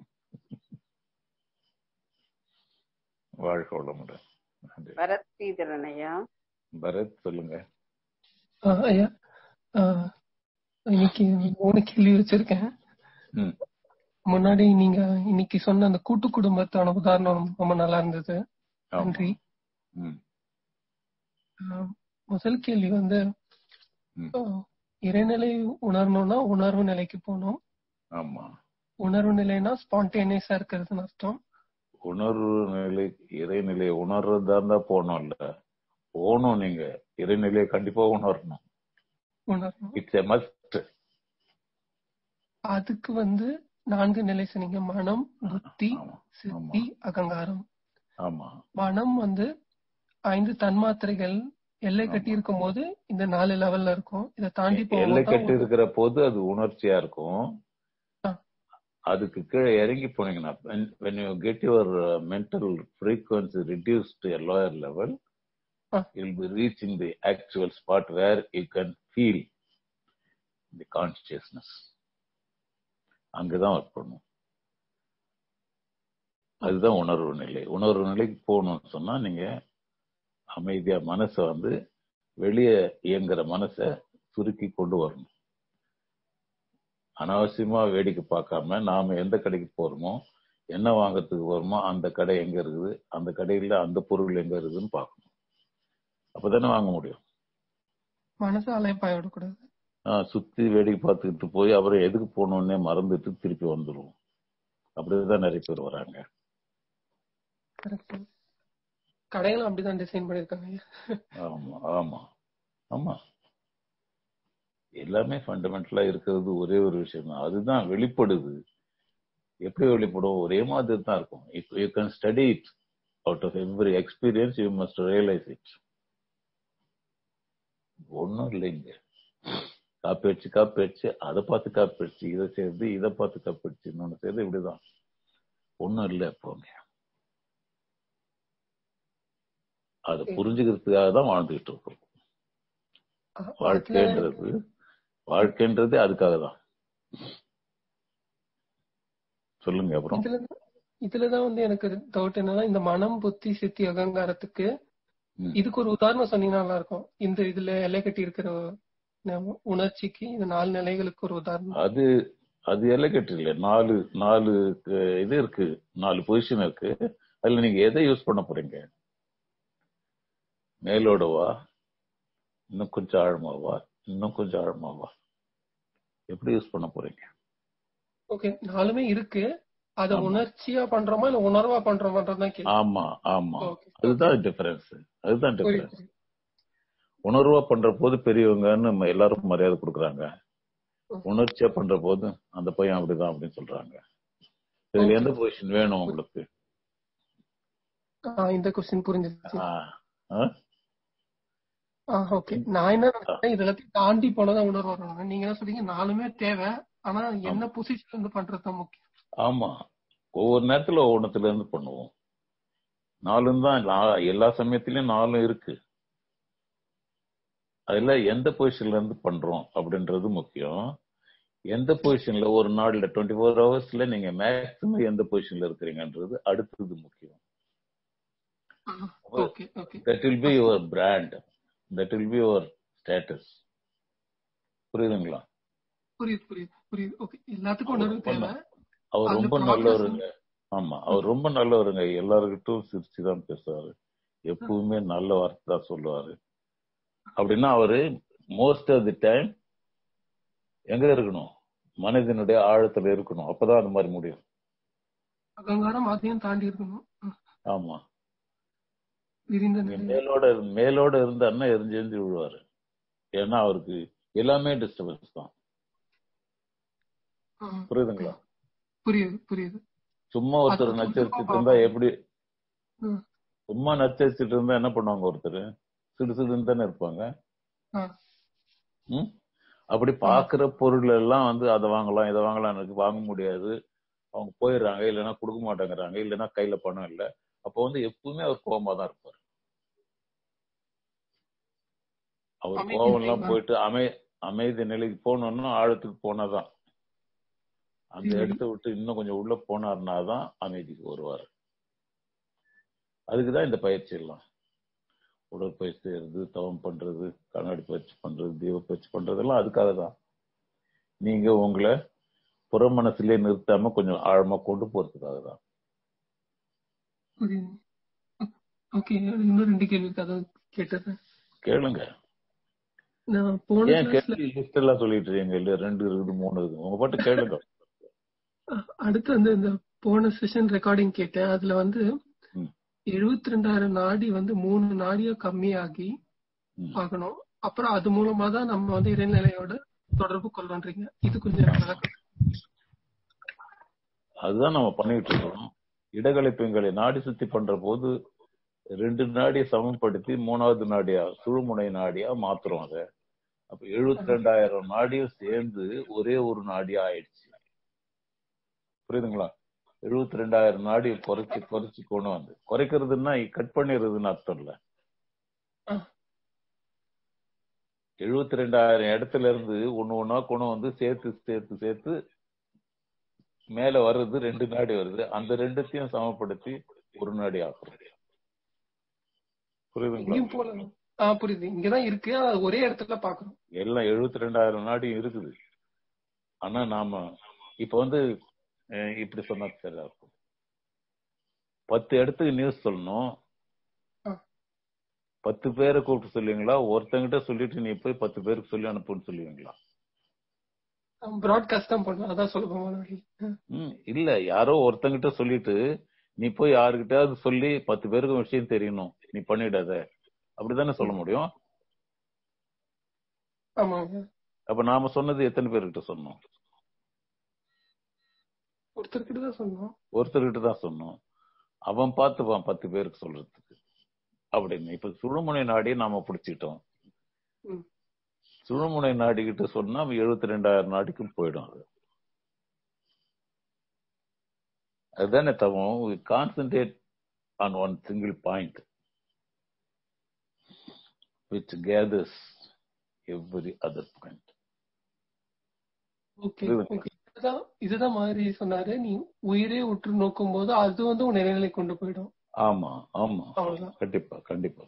வாழ்க வளமுடன் நன்றி. பரத் ஸ்ரீதரன் ஐயா பரத் சொல்லுங்க ஆ, ஐயா ஆ, இன்னைக்கு மூணு கேள்வி வச்சிருக்கேன் ம் முன்னாடி நீங்க இன்னைக்கு சொன்ன அந்த கூட்டு குடும்பத்தான உதாரணம் ரொம்ப நல்லா இருந்தது ஆமா. நன்றி ம் ஆ, முதல் கேள்வி வந்து ம். ஆ, இறைநிலை உணரணும்னா உணர்வு நிலைக்கு போகணும் ஆமா உணர்வு நிலைனா ஸ்பான்டேனியஸா இருக்கிறதுன்னு அர்த்தம் உணர்வு நிலை இறைநிலையை உணர்றதா இருந்தா போகணும்ல போகணும் நீங்க இறைநிலையை கண்டிப்பா உணரணும் உணரணும் இட்ஸ் எ மஸ்ட் அதுக்கு வந்து நான்கு நிலை சொன்னீங்க மனம் புத்தி ஆமா சித்தி அகங்காரம் ஆமா மனம் வந்து ஐந்து தன்மாத்திரைகள் எல்லை கட்டி இருக்கும் போது இந்த நாலு லெவல்ல இருக்கும் இதை தாண்டி எல்லை போகும்போது கட்டி தான் இருக்கிற போது அது உணர்ச்சியா இருக்கும் ஆ. அதுக்கு கீழே இறங்கி போனீங்கன்னா when- when you get your uh, mental frequency reduced to a lower level ah. you'll be reaching the actual spot where you can feel the consciousness அங்கதான் ஒர்க் பண்ணும் அதுதான் உணர்வு நிலை உணர்வு நிலைக்கு போகணும்னு சொன்னா நீங்க அமைதியா மனசை வந்து வெளியே இயங்குற மனசை சுருக்கி கொண்டு வரணும் அனாவசியமா வேடிக்கை பார்க்காம நாம எந்த கடைக்கு போறோமோ என்ன வாங்குறதுக்கு போறோமோ அந்த கடை எங்க இருக்குது அந்த கடையில அந்த பொருள் எங்க இருக்குதுன்னு பார்க்கணும் அப்பதானே வாங்க முடியும் மனசு அலைப்பாய விடக்கூடாது ஆஹ் சுத்தி வேடிக்கை பார்த்துக்கிட்டு போய் அப்புறம் எதுக்கு போகணுன்னே மறந்துட்டு திருப்பி வந்துருவோம் அப்படிதான் நிறைய பேர் வராங்க கரெக்ட் கடைகளும் அப்படிதான் டிசைன் பண்ணிருக்காங்க ஐயா. ஆமா ஆமா ஆமா எல்லாமே ஃபண்டமெண்டலா இருக்கிறது ஒரே ஒரு விஷயம் தான் அதுதான் வெளிப்படுது எப்படி வெளிப்படும் ஒரே மாதிரி தான் இருக்கும் if you can study it out of every experience you must realise it ஒன்றும் இல்லைங்க காப்பி அடிச்சு காப்பி அடிச்சு அதை பார்த்து காப்பி அடிச்சு இதை சேர்ந்து இதை பார்த்து காப்பி அடிச்சு இன்னொன்று சேர்ந்து இப்படிதான் ஒன்றும் இல்லை எப்பவுமே அதை புரிஞ்சுக்கிறதுக்காக தான் வாழ்ந்துகிட்டு இருக்கோம் அ- அதுல வாழ்க்கைன்றது வாழ்க்கைன்றது அதுக்காக தான் சொல்லுங்க அப்புறம் இதுல இதுலதான் வந்து எனக்கு டவுட் என்னன்னா இந்த மனம் புத்தி சித்தி அகங்காரத்துக்கு ம். இதுக்கு ஒரு உதாரணம் சொன்னீங்கன்னா நல்லா இருக்கும் இந்த இதுல எல்லை கட்டி இருக்கிற ந- உணர்ச்சிக்கு இந்த நாலு நிலைகளுக்கு ஒரு உதாரணம் அது அது எலகட் இல்ல நாலு நாலு க- இது இருக்கு நாலு பொசிஷன் இருக்கு அதுல நீங்க எதை யூஸ் பண்ண போறீங்க மேலோடவா இன்னும் கொஞ்சம் ஆழமாவா இன்னும் கொஞ்சம் ஆழமாவா எப்படி யூஸ் பண்ண போறீங்க ஓகே நாலுமே இருக்கு அத ஆமா. உணர்ச்சியா பண்றோமா இல்ல உணர்வா பண்றோமான்றதுதான் கேள்வி ஆமா ஆமா ஓகே அதுதான் டிஃபரன்ஸ் அதுதான் புரியுது டிஃபரன்ஸ் புரியுது. உணர்வா பண்ற போது பெரியவங்கன்னு நம்ம எல்லாரும் மரியாதை கொடுக்குறாங்க உணர்ச்சியா பண்ற போது அந்த பையன் அப்படிதான் அப்படின்னு சொல்றாங்க இதுல Okay. எந்த பொசிஷன் வேணும் உங்களுக்கு ஆ, இந்த கொஸ்டின் புரிஞ்சிருச்சு ஆ, ஆ? ஆ ஓகே நான் என்ன நினைச்சேன் இது எல்லாத்தையும் தாண்டி போனதான் உணர்வு வரணும் நீங்க என்ன சொல்றீங்க நாலுமே தேவை ஆனா என்ன பொசிஷன் இருந்து பண்றதுதான் முக்கியம் ஆமா ஒவ்வொரு நேரத்துல ஒவ்வொன்றத்துல இருந்து பண்ணுவோம் நாலும் தான் நா- எல்லா சமயத்திலயும் நாலும் இருக்கு அதுல எந்த பொசிஷன்ல இருந்து பண்றோம் அப்படின்றது முக்கியம் எந்த பொசிஷன்ல ஒரு நாள்ல டுவெண்ட்டி ஃபோர் ஹவர்ஸ்ல நீங்க மேக்சிமம் எந்த பொசிஷன்ல இருக்கிறீங்கன்றது அடுத்தது முக்கியம் okay okay that will be your brand that will be your status புரியுதுங்களா புரியுது புரியுது புரியுது ஓகே எல்லாத்துக்கும் உணர்வு தேவை அவர் அந்த ரொம்ப process நல்லவருங்க ஆமா அவர் ரொம்ப நல்லவருங்க எல்லாருக்கிட்டும் சிரிச்சு தான் பேசுவாரு எப்பவுமே நல்ல வார்த்தை தான் சொல்லுவாரு அப்படின்னா அவரு மோஸ்ட் ஆஃப் தி டைம் எங்க இருக்கணும் மனிதனுடைய ஆழத்துல இருக்கணும் அப்பதான் அந்த மாதிரி முடியும் அகங்காரம் அதையும் தாண்டி இருக்கணும் ம். ஆமா விரிந்த நீங்க நிலை மேலோட மேலோட இருந்தாருன்னா எரிஞ்சு எரிஞ்சு விழுவாரு ஏன்னா அவருக்கு எல்லாமே டிஸ்டர்பன்ஸ் தான் ஆ, புரியுதுங்களா புரியுது புரியுது சும்மா ஒருத்தர் அது நச்சரிச்சுட்டு கொஞ்சம் இருந்தா எப்படி ம். சும்மா நச்சரிச்சுட்டு இருந்தா என்ன பண்ணுவாங்க ஒருத்தர் சிடு சிடுன்னு தானே இருப்பாங்க ஆ, ம்? அப்படி பாக்குற பொருள் எல்லாம் வந்து அதை வாங்கலாம் இதை வாங்கலாம் எனக்கு வாங்க முடியாது அவங்க போயிடுறாங்க இல்லைன்னா கொடுக்க மாட்டேங்கிறாங்க இல்லைன்னா கையில பணம் இல்லை அப்போ வந்து எப்பவுமே அவர் கோவமா தான் இருப்பார் அவர் அமைதி கோவம் எல்லாம் நிலைதான். போயிட்டு அமை அமைதி நிலைக்கு போகணும்னா ஆழத்துக்கு போனாதான் அந்த ம். இடத்த விட்டு இன்னும் கொஞ்சம் உள்ள போனார்னா தான் அமைதிக்கு வருவார் அதுக்குதான் இந்த பயிற்சி எல்லாம் உடற்பயிற்சி செய்யறது தவம் பண்றது கண்ணாடி பயிற்சி பண்றது தீப பயிற்சி பண்றதெல்லாம் அதுக்காக தான் நீங்க உங்களை புற மனசுலயே நிறுத்தாம கொஞ்சம் ஆழமா கொண்டு போறதுக்காக தான் புரியுது ஓகே இன்னும் ரெண்டு கேள்வி இருக்கு அதை கேட்டுறேன் கேளுங்க நான் போன ஏன் கிளாஸ்ல கேள்வி லிஸ்ட் எல்லாம் சொல்லிட்டு இருக்கீங்க இல்ல ரெண்டு இருக்குது மூணு இருக்குது உங்க பாட்டு கேளுங்க அடுத்து வந்து இந்த போன செஷன் ரெக்கார்டிங் கேட்டேன் அதுல வந்து ம். எழுபத்தி ரெண்டாயிரம் நாடி வந்து மூணு நாடியா கம்மியாகி ம். ஆகணும் அப்புறம் அது மூலமா தான் நம்ம வந்து இறைநிலையோட தொடர்பு கொள்றோன்றீங்க இது கொஞ்சம் எனக்கு விளக்கம். அதுதான் நம்ம பண்ணிட்டு இருக்கோம் இடகலை பெண்களை நாடி சுத்தி பண்ற போது ரெண்டு நாடியை சமப்படுத்தி மூணாவது நாடியா சுழுமுனை நாடியா மாத்துறோம் அதை அப்ப எழுபத்தி ரெண்டாயிரம் நாடியும் சேர்ந்து ஒரே ஒரு நாடியா ஆயிடுச்சு புரியுதுங்களா எழுபத்தி ரெண்டாயிரம் நாடியை குறைச்சு குறைச்சு கொண்டு வந்து குறைக்கிறதுன்னா கட் பண்ணிடுறதுன்னு அர்த்தம் இல்ல ஆ. எழுபத்தி ரெண்டாயிரம் இடத்துல இருந்து ஒண்ணு ஒண்ணா கொண்டு வந்து சேர்த்து சேர்த்து சேர்த்து மேல வர்றது ரெண்டு நாடி வருது அந்த ரெண்டுத்தையும் சமப்படுத்தி ஒரு நாடி ஆக்குறோம் புரியுதுங்களா இங்கேயும் போல ஆ புரியுது இங்கதான் இருக்கு ஆனா அது ஒரே இடத்துல பாக்குறோம் எல்லாம் எழுபத்தி ரெண்டாயிரம் நாடியும் இருக்குது ஆனா நாம இப்ப வந்து அஹ், இப்படி சொன்னா சரியா இருக்கும் பத்து இடத்துக்கு நியூஸ் சொல்லணும் ஆ. பத்து பேரை கூப்பிட்டு சொல்லுவீங்களா ஒருத்தங்கிட்ட சொல்லிட்டு நீ போய் பத்து பேருக்கு சொல்லி அனுப்புன்னு சொல்லுவீங்களா பிராட்காஸ்ட் தான் பண்ணுவோம் அதான் சொல்ல போவாங்க ம் இல்ல யாரோ ஒருத்தங்கிட்ட சொல்லிட்டு நீ போய் யாருக்கிட்டயாவது சொல்லி பத்து பேருக்கு விஷயம் தெரியணும் நீ பண்ணிடாத அப்படிதானே சொல்ல முடியும் ஆமாங்க அப்ப நாம சொன்னது எத்தனை பேர்கிட்ட சொன்னோம் ஒருத்தர்கிட்ட தான் சொன்னோம் ஒருத்தர்கிட்ட தான் சொன்னோம் அவன் பார்த்துப்பான் பத்து பேருக்கு சொல்றதுக்கு அப்படின்னு இப்ப சுழுமுனை நாடியை நாம பிடிச்சிட்டோம் ம். சுழுமுனை நாடி கிட்ட சொன்னா எழுபத்தி ரெண்டாயிரம் நாடிக்கு போயிடும் அது அதுதானே தவம் concentrate on one single point which gathers every other point okay புரியுது. ஓகே இதுதான் இதுதான் மாதிரி சொன்னாரு நீ உயிரே உற்று நோக்கும் போது அது வந்து உன் நிலைநிலை கொண்டு போயிடும் ஆமா ஆமா அவ்வளவுதான் கண்டிப்பா கண்டிப்பா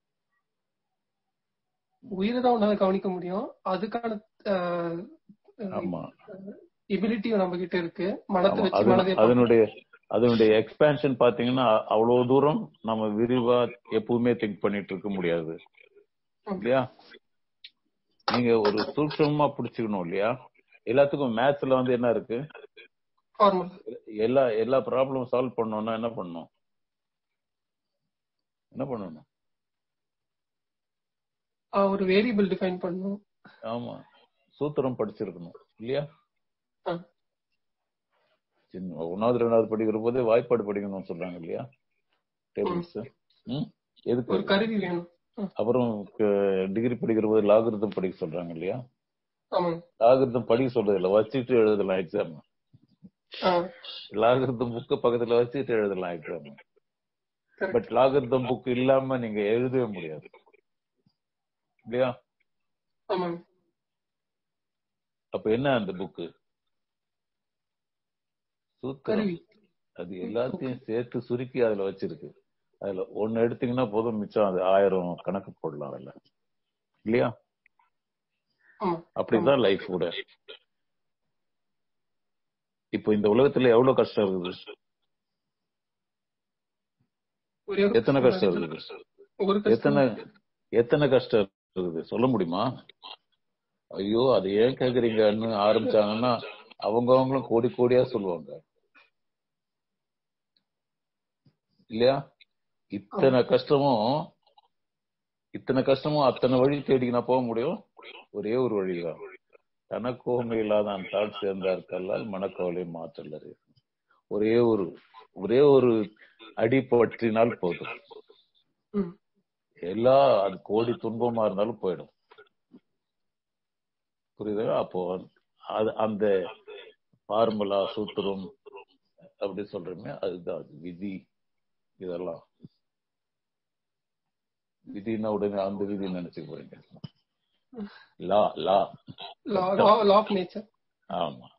உயிரை தான் உன்னால கவனிக்க முடியும் அதுக்கான ஆமா எபிலிட்டியும் நம்ம கிட்ட இருக்கு மனத்தை ஆமா. வச்சு அதனு- மனதை அதனுடைய அதனுடைய எக்ஸ்பேன்ஷன் பாத்தீங்கன்னா அ- அவ்வளவு தூரம் நம்ம விரிவா எப்பவுமே திங்க் பண்ணிட்டு இருக்க முடியாது இல்லையா நீங்க ஒரு சூட்சமா புடிச்சுக்கணும் இல்லையா எல்லாத்துக்கும் மேத்ஸ்ல வந்து என்ன இருக்கு ஃபார்முலா எல்லா எல்லா ப்ராப்ளம் சால்வ் பண்ணணும்னா என்ன பண்ணணும் என்ன பண்ணணும் ஒரு வேரியபிள் டிஃபைன் பண்ணணும் ஆமா சூத்திரம் படிச்சிருக்கணும் இல்லையா ஆ. சின்ன ஒன்னாவது ரெண்டாவது படிக்கிற போதே வாய்ப்பாடு படிக்கணும்னு சொல்றாங்க இல்லையா டேபிள்ஸ் ம் ஒரு எதுக்கு கருவி வேணும் அப்புறம் டிகிரி படிக்கிற போது லாகிருதம் படிக்க சொல்றாங்க இல்லையா ஆமாங்க லாகிருதம் படிக்க சொல்றது இல்ல வச்சுட்டு எழுதலாம் எக்ஸாம் ஆ லாகிருதம் புக்கு பக்கத்துல வச்சுட்டு எழுதலாம் எக்ஸாம் கரெக்ட் பட் லாகிருதம் புக் இல்லாம நீங்க எழுதவே முடியாது இல்லையா ஆமாங்க அப்ப என்ன அந்த புக்கு சூத்திரம் கருவி அது எல்லாத்தையும் சேர்த்து சுருக்கி அதுல வச்சிருக்கு அதுல ஒண்ணு எடுத்தீங்கன்னா போதும் மிச்சம் அது ஆயிரம் கணக்கு போடலாம் அதுல இல்லையா ஆமா அப்படிதான் லைஃப் கூட இப்போ இந்த உலகத்துல எவ்வளவு கஷ்டம் இருக்குது ஒரே ஒரு எத்தனை கஷ்டம் இருக்குது ஒரு கஷ்டம் எத்தனை எத்தனை கஷ்டம் இருக்குது சொல்ல முடியுமா ஐயோ அதை ஏன் கேக்குறீங்கன்னு ஆரம்பிச்சாங்கன்னா அவங்க அவங்களும் கோடி கோடியா சொல்லுவாங்க இல்லையா இத்தனை கஷ்டமும் இத்தனை கஷ்டமும் அத்தனை வழி தேடிக்கினா போக முடியும் ஒரே ஒரு வழிதான் தனக்கோமை இல்லாதான் தாழ் சேர்ந்தார் கல்லால் மனக்கவலை மாற்றல்லரு ஒரே ஒரு ஒரே ஒரு அடி பற்றினால் போதும் ம். எல்லா அது கோடி துன்பமா இருந்தாலும் போயிடும் புரியுதா அப்போ அது அந்த ஃபார்முலா சூத்திரம் அப்படி சொல்றோமே அதுதான் அது விதி இதெல்லாம் விதினா உடனே அந்த விதி நினைச்சுக்க போறீங்க லா லா லா லா ஆஃப் நேச்சர் ஆமா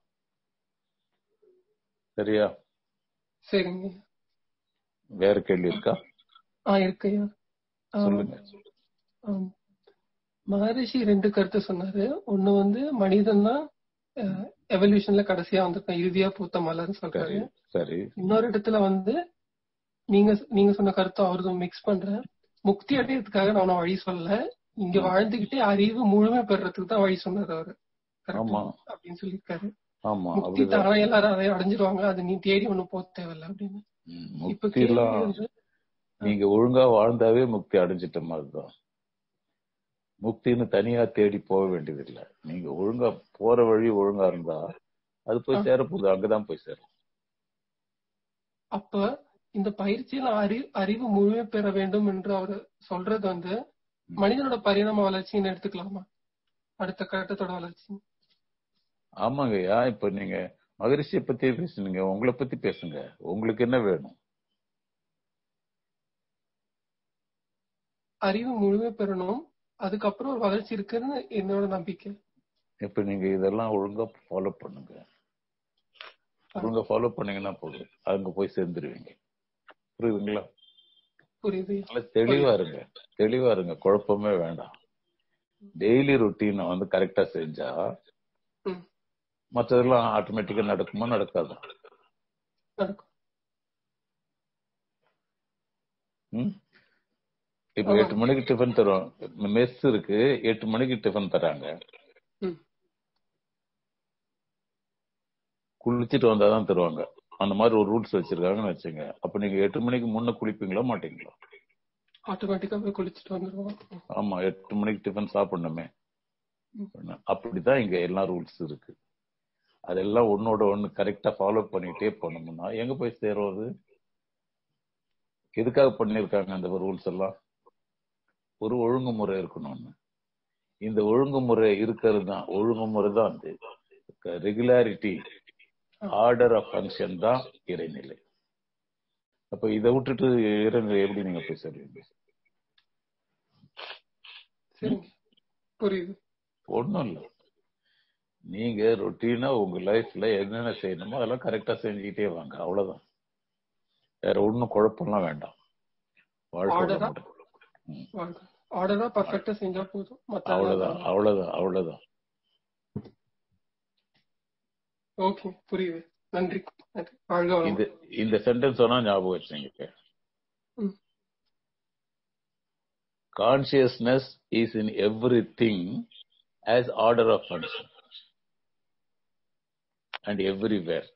சரியா சரிங்க வேற கேள்வி இருக்கா ஆ இருக்குயா ஆ, சொல்லுங்க ஆம். மகரிஷி ரெண்டு கருத்து சொன்னாரு ஒண்ணு வந்து மனிதன் தான் எவல்யூஷன்ல கடைசியா வந்திருக்கான் இறுதியா பூத்த மலர்னு சொல்றாரு சரி சரி இன்னொரு இடத்துல வந்து நீங்க நீங்க சொன்ன கருத்தை அவரதும் மிக்ஸ் பண்றேன் முக்தி அடையறதுக்காக நான் உன்னை வழி சொல்லல இங்க வாழ்ந்துகிட்டே அறிவு முழுமை பெறறதுக்கு தான் வழி சொன்னாரு அவரு Correct ஆமா. ஆ? அப்படின்னு சொல்லியிருக்காரு ஆமா முக்தி அப்படிதான் தானா எல்லாரும் அதை அடைஞ்சிருவாங்க அது நீ தேடி ஒண்ணும் போக தேவையில்ல அப்படின்னு ம், இப்ப முக்தி கேள்வி எல்லாம் வந்து நீங்க ஒழுங்கா வாழ்ந்தாவே முக்தி அடைஞ்சிட்ட மாதிரிதான் முக்தின்னு தனியா தேடி போக வேண்டியதில்லை நீங்க ஒழுங்கா போற வழி ஒழுங்கா இருந்தா அது போய் ஆ. சேர போகுது அங்கதான் போய் சேரும் அப்ப இந்த பயிற்சியில அறி அறிவு முழுமை பெற வேண்டும் என்று அவர் சொல்றது வந்து மனிதனோட பரிணாம வளர்ச்சின்னு எடுத்துக்கலாமா அடுத்த கட்டத்தோட வளர்ச்சி ஆமாங்கய்யா இப்ப நீங்க மகரிஷியை பத்தி பேசுனீங்க உங்களை பத்தி பேசுங்க உங்களுக்கு என்ன வேணும் அறிவு முழுமை பெறணும் அதுக்கப்புறம் ஒரு வளர்ச்சி இருக்குன்னு என்னோட நம்பிக்கை இப்ப நீங்க இதெல்லாம் ஒழுங்கா ஃபாலோ பண்ணுங்க ஒழுங்கா ஃபாலோ பண்ணீங்கன்னா போதும் அங்க போய் சேர்ந்துருவீங்க புரியுதுங்களா புரியுது நல்லா தெளிவா இருங்க தெளிவா இருங்க குழப்பமே வேண்டாம் டெய்லி ரொட்டீனை வந்து கரெக்டா செஞ்சா ம். மற்றதெல்லாம் ஆட்டோமேட்டிக்கா நடக்குமா நடக்காதா நடக்கும் ம்? இப்ப ஆமா. எட்டு மணிக்கு டிஃபன் தரும் மெஸ் இருக்கு எட்டு மணிக்கு டிஃபன் தராங்க ம். குளிச்சுட்டு வந்தாதான் தருவாங்க அந்த மாதிரி ஒரு ரூல்ஸ் வச்சிருக்காங்கன்னு வச்சுங்க அப்ப நீங்க எட்டு மணிக்கு முன்ன குளிப்பீங்களா மாட்டீங்களா ஆட்டோமேட்டிக்கா போய் குளிச்சுட்டு வந்துருவோம் ஆமா எட்டு மணிக்கு டிஃபன் சாப்பிடணுமே ம். அப்படிதான் இங்க எல்லா ரூல்ஸ் இருக்கு அதெல்லாம் ஒன்னோட ஒண்ணு கரெக்டா ஃபாலோ பண்ணிட்டே போனோம்னா எங்க போய் சேரும் அது எதுக்காக பண்ணிருக்காங்க அந்த ரூல்ஸ் எல்லாம் ஒரு ஒழுங்குமுறை இருக்கணும்னு இந்த ஒழுங்குமுறை இருக்கிறது தான் ஒழுங்குமுறை தான் அது ரெகுலாரிட்டி ஆர்டர் ஆஃப் ஃபங்க்ஷன் தான் இறைநிலை அப்ப இதை விட்டுட்டு இறைநிலை எப்படி நீங்க போய் சொல்லுவீங்க சரிங்க புரியுது ஒண்ணும் இல்ல நீங்க ரொட்டீனா உங்க லைஃப்ல என்னென்ன செய்யணுமோ அதெல்லாம் கரெக்டா செஞ்சுக்கிட்டே வாங்க அவ்வளவுதான் வேற ஒண்ணும் குழப்பம்லாம் வேண்டாம் வாழ்க்கை Order ஆ? வளமுடன். ஆர்டரா பர்ஃபெக்டா செஞ்சா போதும் மத்த அவ்வளவுதான் அவ்வளவுதான் அவ்வளவுதான் ஓகே புரியுது நன்றி நன்றி வாழ்க வளமுடன். இந்த இந்த சென்டென்ஸ் சொன்னா ஞாபகம் வச்சுங்க hmm. Consciousness is in everything as order of function and everywhere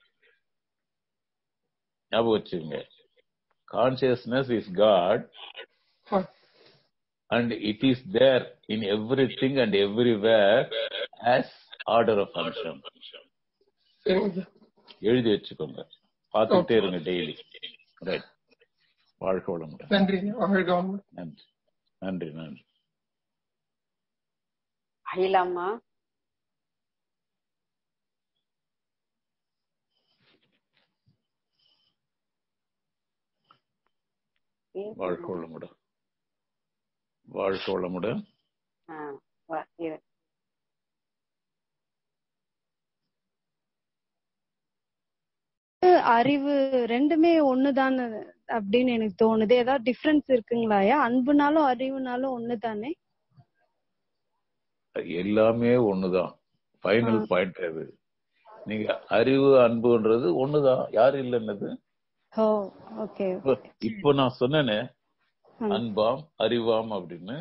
ஞாபகம் வச்சுங்க consciousness is God ah, and it is there in everything and everywhere as order of function. சரிங்க எழுதி வச்சுக்கோங்க பார்த்துட்டே இருங்க டெய்லி ரைட் வாழ்க்கை வளமுடன் நன்றி வாழ்க வளமுடன் நன்றி நன்றி நன்றி அகிலாம்மா வாழ்க்கை வளமுடன் வாழ்க்கை வளமுடன் ஆ, வா- இரு. அறிவு ரெண்டுமே ஒண்ணுதான் அப்படின்னு எனக்கு தோணுது ஏதாவது டிஃபரன்ஸ் இருக்குங்களாயா அன்புனாலும் அறிவுனாலும் ஒண்ணுதானே எல்லாமே ஒண்ணுதான் ஃபைனல் பாயிண்ட் அது நீங்க அறிவு அன்புன்றது ஒண்ணுதான் யாரு இல்லைன்னது ஓ ஓகே இப்ப இப்போ நான் சொன்னேனே அன்பாம் அறிவாம் அப்படின்னு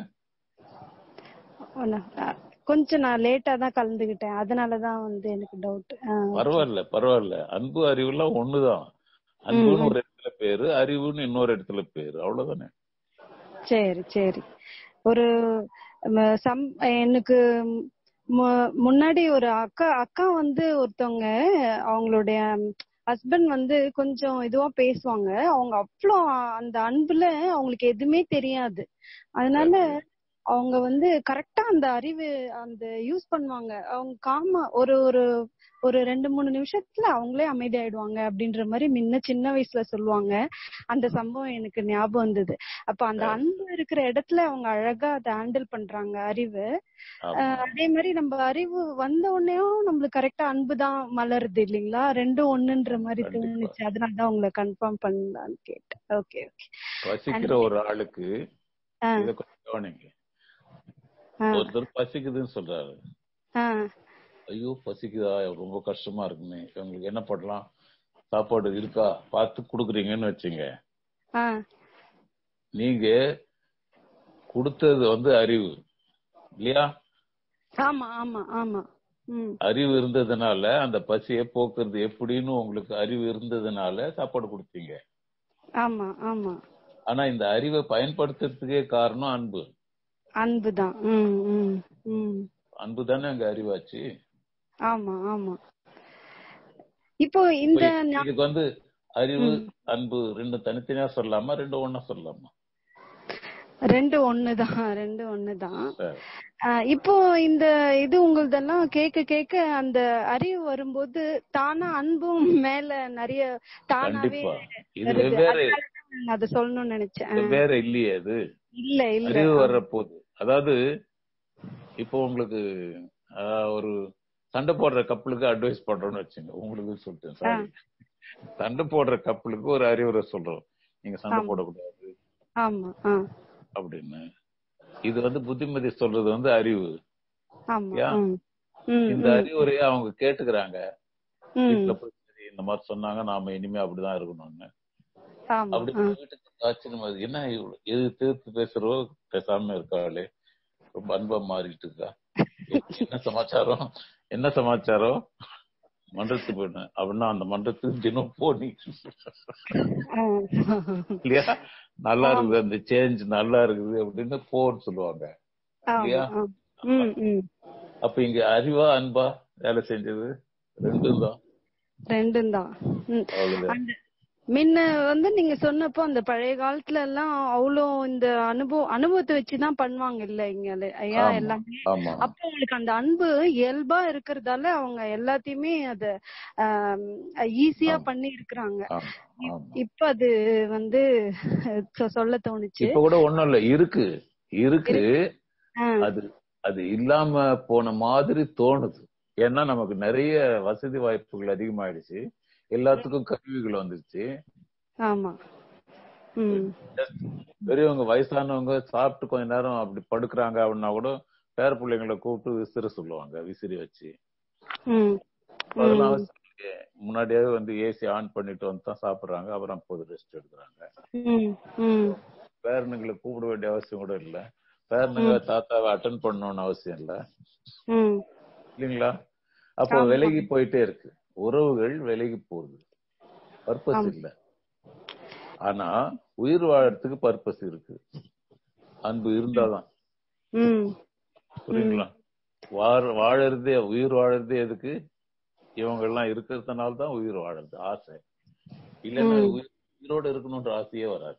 கொஞ்சம் நான் லேட்டா தான் கலந்துகிட்டேன் அதனாலதான் வந்து எனக்கு டவுட் பரவாயில்ல பரவாயில்ல அன்பு அறிவுலாம் ஒண்ணுதான் அன்புன்னு ஒரு இடத்துல பேரு அறிவுன்னு இன்னொரு இடத்துல பேரு அவ்வளவுதானே சரி சரி ஒரு ம, சம் எனக்கு மு- முன்னாடி ஒரு அக்கா அக்கா வந்து ஒருத்தவங்க அவங்களுடைய ஹஸ்பண்ட் வந்து கொஞ்சம் இதுவா பேசுவாங்க அவங்க அவ்வளோ அந்த அன்புல அவங்களுக்கு எதுவுமே தெரியாது அதனால அவங்க வந்து கரெக்டா அந்த அறிவு அந்த யூஸ் பண்ணுவாங்க அவங்க காமா ஒரு ஒரு ஒரு ரெண்டு மூணு நிமிஷத்துல அவங்களே அமைதியாயிடுவாங்க அப்படின்ற மாதிரி முன்ன சின்ன வயசுல சொல்லுவாங்க அந்த சம்பவம் எனக்கு ஞாபகம் வந்தது அப்ப அந்த அன்பு இருக்கிற இடத்துல அவங்க அழகா அதை ஹேண்டில் பண்றாங்க அறிவு ஆமா. அஹ் அதே மாதிரி நம்ம அறிவு வந்த உடனேயும் நம்மளுக்கு கரெக்டா அன்பு தான் மலருது இல்லைங்களா ரெண்டும் ஒண்ணுன்ற மாதிரி கண்டிப்பா. தோணுச்சு அதனாலதான் உங்களை கன்ஃபார்ம் பண்ணலான்னு கேட்டேன் ஓகே ஓகே பசிக்கிற ஒரு ஆளுக்கு ஆஹ் இத கொஞ்சம் கவனிங்க ஆஹ் ஒருத்தர் பசிக்குதுன்னு சொல்றாரு ஆஹ் ஐயோ பசிக்குதா ரொம்ப கஷ்டமா இருக்குமே இவங்களுக்கு என்ன பண்ணலாம் சாப்பாடு இருக்கா பார்த்து குடுக்குறீங்கன்னு வச்சுங்க ஆஹ் நீங்க கொடுத்தது வந்து அறிவு இல்லையா ஆமா ஆமா ஆமா ம் அறிவு இருந்ததுனால அந்த பசியை போக்குறது எப்படின்னு உங்களுக்கு அறிவு இருந்ததுனால சாப்பாடு கொடுத்தீங்க ஆமா ஆமா ஆனா இந்த அறிவை பயன்படுத்துறதுக்கே காரணம் அன்பு அன்புதான் ம் ம் ம் அன்பு தானே அங்க அறிவாச்சு ஆமா ஆமா இப்போ இந்த இப்ப இதுக்கு வந்து அறிவு ம். அன்பு ரெண்டும் தனித்தனியா சொல்லலாமா ரெண்டும் ஒண்ணா சொல்லலாமா ரெண்டு ஒண்ணுதான் ரெண்டு ஒண்ணுதான் சரி. ஆஹ் இப்போ இந்த இது உங்களதெல்லாம் கேட்க கேட்க அந்த அறிவு வரும்போது தானா அன்பும் மேல நிறைய தானாவே கண்டிப்பா இது வருது வெவ்வேறு அதனாலதான் நான் அதை சொல்லணும்னு நினைச்சேன் ஆஹ் வெவ்வேறு இல்லையே அது இல்ல இல்ல அறிவு வர்ற போது அதாவது இப்போ உங்களுக்கு ஆஹ், ஒரு சண்டை போடுற கப்பலுக்கு அட்வைஸ் பண்றோம்னு வச்சுங்க உங்களுக்கு சொல்லிட்டேன் சாரி சண்டை போடுற கப்பலுக்கு ஒரு அறிவுரை சொல்றோம் நீங்க சண்டை ஆமா. போடக்கூடாது ஆமா ஆஹ் அப்படின்னு இது வந்து புத்திமதி சொல்றது வந்து அறிவு ஆமா யா? ம். ம், இந்த ம், அறிவுரையை அவங்க கேட்டுக்கிறாங்க ம். வீட்டுல போய் சரி, இந்த மாதிரி சொன்னாங்க நாம இனிமே அப்படிதான் இருக்கணும்னு ஆமா அப்படி ஆஹ். வீட்டுக்கு ஆச்சரியம் அது என்ன இவ்வளவு எது தீர்த்து பேசுறோ பேசாம இருக்காளே ரொம்ப அன்பா மாறிட்டு இருக்கா என்ன சமாச்சாரம் என்ன சமாச்சாரம் மன்றத்துக்கு போயிட்டேன் அப்படின்னா அந்த மன்றத்துக்கு தினம் போனி ஆஹ். இல்லையா நல்லா இருக்குது அந்த சேஞ்ச் நல்லா இருக்குது அப்படின்னு போன்னு சொல்லுவாங்க ஆமா இல்லையா? ஆஹ். ம் ம் அப்ப இங்க அறிவா அன்பா வேலை செஞ்சது ரெண்டும் தான் ரெண்டும் தான் ம். அவ்வளவுதான் அந்த முன்ன வந்து நீங்க சொன்னப்போ அந்த பழைய காலத்துல எல்லாம் அவ்வளோ இந்த அனுபவம் அனுபவத்தை வச்சுதான் பண்ணுவாங்க இல்ல இங்க ஐயா ஆமா எல்லாமே ஆமா அப்ப அவங்களுக்கு அந்த அன்பு இயல்பா இருக்கிறதால அவங்க எல்லாத்தையுமே அத ஈஸியா ஆமா. பண்ணி இருக்கிறாங்க ஆமா ஆமா இப்ப அது வந்து சொ- சொல்ல தோணுச்சு இப்ப கூட ஒண்ணும் இல்ல இருக்கு இருக்கு ஆ, அது அது இல்லாம போன மாதிரி தோணுது ஏன்னா நமக்கு நிறைய வசதி வாய்ப்புகள் அதிகமாயிடுச்சு எல்லாத்துக்கும் கருவிகள் வந்துருச்சு ஆமா ம் பெரியவங்க வயசானவங்க சாப்பிட்டு கொஞ்ச நேரம் அப்படி படுக்குறாங்க அப்படின்னா கூட பேர பிள்ளைங்களை கூப்பிட்டு விசிற சொல்லுவாங்க விசிறி வச்சு ம் அதெல்லாம் ம் அவசியம் இல்லையே. முன்னாடியே வந்து ஏசி ஆன் பண்ணிட்டு வந்து தான் சாப்பிடுறாங்க அப்புறம் அப்போது ரெஸ்ட் எடுக்கிறாங்க ம் ம் பேரனுங்களை கூப்பிட வேண்டிய அவசியம் கூட இல்ல பேரனுங்க தாத்தாவை அட்டன் பண்ணணும்னு அவசியம் இல்ல ம் இல்லைங்களா அப்போ ஆமா. விலகி போயிட்டே இருக்கு உறவுகள் விலகி போகுது பர்பஸ் ஆமா. இல்ல ஆனா உயிர் வாழறதுக்கு பர்பஸ் இருக்கு அன்பு இருந்தாதான் ம் புரியுங்களா வாழ வாழறதே உயிர் வாழறதே எதுக்கு இவங்க எல்லாம் இருக்கிறதுனால தான் உயிர் வாழறது ஆசை இல்லைன்னா ம். உயிர் உயிரோட இருக்கணும்ன்ற ஆசையே வராது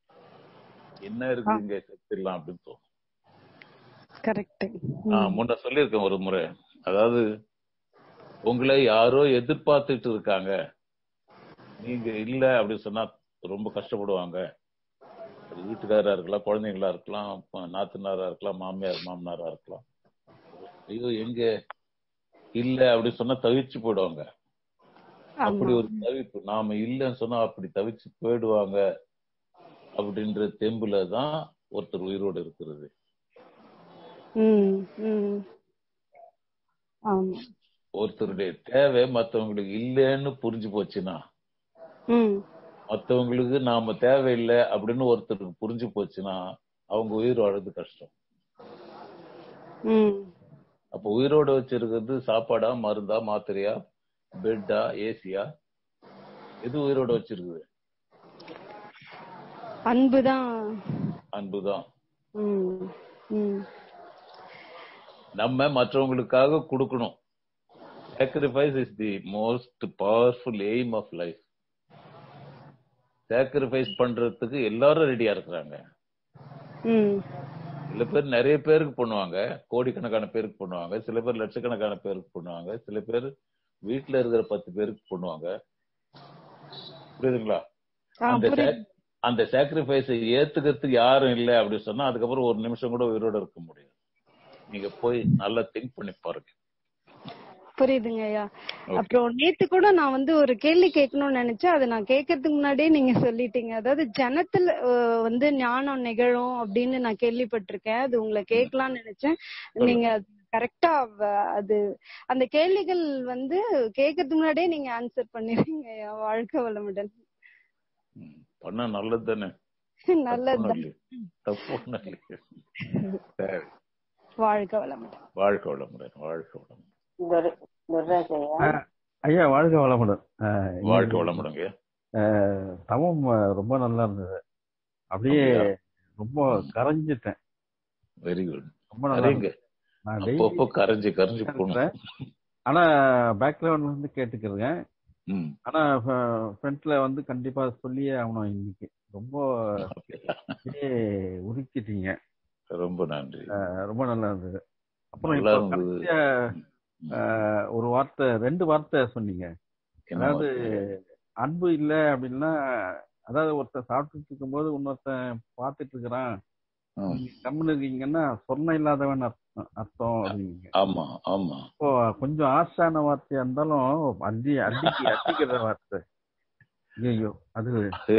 என்ன இருக்கு இங்க செத்துடலாம் அப்படின்னு தோணும் கரெக்ட் நான் முன்ன சொல்லியிருக்கேன் ஒரு முறை அதாவது உங்களை யாரோ எதிர்பார்த்துட்டு இருக்காங்க நீங்க இல்ல அப்படின்னு சொன்னா ரொம்ப கஷ்டப்படுவாங்க அது வீட்டுக்காரா இருக்கலாம் குழந்தைங்களா இருக்கலாம் அப்ப நாத்தனாரா இருக்கலாம் மாமியார் மாமனாரா இருக்கலாம் ஐயோ எங்க இல்ல அப்படின்னு சொன்னா தவிச்சு போயிடுவாங்க அப்படி ஒரு தவிப்பு நாம இல்லைன்னு சொன்னா அப்படி தவிச்சு போயிடுவாங்க அப்படின்ற தெம்புல தான் ஒருத்தர் உயிரோடு இருக்கிறது ம் ம் ஆமா ஒருத்தருடைய தேவை மத்தவங்களுக்கு இல்லைன்னு புரிஞ்சு போச்சுன்னா ம் மத்தவங்களுக்கு நாம தேவையில்லை அப்படின்னு ஒருத்தருக்கு புரிஞ்சு போச்சுன்னா அவங்க உயிர் வாழறது கஷ்டம் ம் அப்ப உயிரோட வச்சிருக்கிறது சாப்பாடா மருந்தா மாத்திரையா பெட்டா ஏசியா எது உயிரோட வச்சிருக்குது அன்புதான் அன்புதான் ம் ம் நம்ம மற்றவங்களுக்காக கொடுக்கணும் sacrifice is the most powerful aim of life sacrifice பண்றதுக்கு எல்லாரும் ரெடியா இருக்கிறாங்க ம் சில பேர் நிறைய பேருக்கு பண்ணுவாங்க கோடிக்கணக்கான பேருக்கு பண்ணுவாங்க சில பேர் லட்சக்கணக்கான பேருக்கு பண்ணுவாங்க சில பேர் வீட்டுல இருக்கிற பத்து பேருக்கு பண்ணுவாங்க புரியுதுங்களா ஆ அந்த புரியுது sac- அந்த சாக்ரிஃபைஸை ஏத்துக்கிறதுக்கு யாரும் இல்லை அப்படி சொன்னா அதுக்கப்புறம் ஒரு நிமிஷம் கூட உயிரோட இருக்க முடியாது நீங்க போய் நல்லா திங்க் பண்ணி பாருங்க புரியுதுங்க ஐயா அப்புறம் நேத்து கூட நான் வந்து ஒரு கேள்வி கேட்கணும்னு நினைச்சேன் அதை நான் கேட்கறதுக்கு முன்னாடியே நீங்க சொல்லிட்டீங்க அதாவது ஜனத்துல அஹ், வந்து ஞானம் நிகழும் அப்படின்னு நான் கேள்விப்பட்டிருக்கேன் அது உங்களை கேட்கலாம்னு நினைச்சேன் நீங்க கரெக்டா அது அந்த கேள்விகள் வந்து கேட்கறதுக்கு முன்னாடியே நீங்க ஆன்சர் பண்ணிடுறீங்க ஐயா வாழ்க்கை வளமுடன் ம், பண்ணா நல்லது தானே நல்லதுதான் தப்பு ஒண்ணும் இல்லையே சரி வாழ்க்கை வளமுடன் வாழ்க்கை வளமுடன் வாழ்க்கை வளமுடன் துரை- துரைராஜ் ஐயா ஆஹ் ஐயா வாழ்க வளமுடன் ஆஹ் வாழ்க்கை வளமுடங்க ஆஹ் தவம் ஆஹ் ரொம்ப நல்லா இருந்தது அப்படியே அப்படியா? ரொம்ப கரைஞ்சிட்டேன் வெரி குட் ரொம்ப நல்லா நிறையங்க இருந்தது. நான் அப்பப்போ daily கரைஞ்சு கரைஞ்சு போகணும் இருக்கிறேன். ஆனா பேக்ரவுண்ட்ல இருந்து கேட்டுக்கிறேன் ம் ஆனா ஃப்ரண்ட்ல வந்து கண்டிப்பா சொல்லியே ஆகணும் இன்னைக்கு ரொம்ப அப்படியே உருக்கிட்டீங்க ரொம்ப நன்றி அஹ் ரொம்ப நல்லா இருந்தது அப்புறம் நல்லா இப்போ இருந்தது. கடைசியா அஹ், ஒரு வார்த்தை ரெண்டு வார்த்தை சொன்னீங்க என்ன அதாவது வார்த்தை? அன்பு இல்ல அப்படின்னா அதாவது ஒருத்தன் சாப்பிட்டுட்டு இருக்கும்போது இன்னொருத்தன் பார்த்துட்டு இருக்கிறான் ம். நீங்க கம்முன்னு இருக்கீங்கன்னா சொன்ன இல்லாதவன் அர்த்தம் அர்த்தம் அப்படிங்க ஆமா ஆமா இப்போ கொஞ்சம் ஆசான வார்த்தையா இருந்தாலும் அடி அடிக்கி அடிக்கிற வார்த்தை ஐயோ அது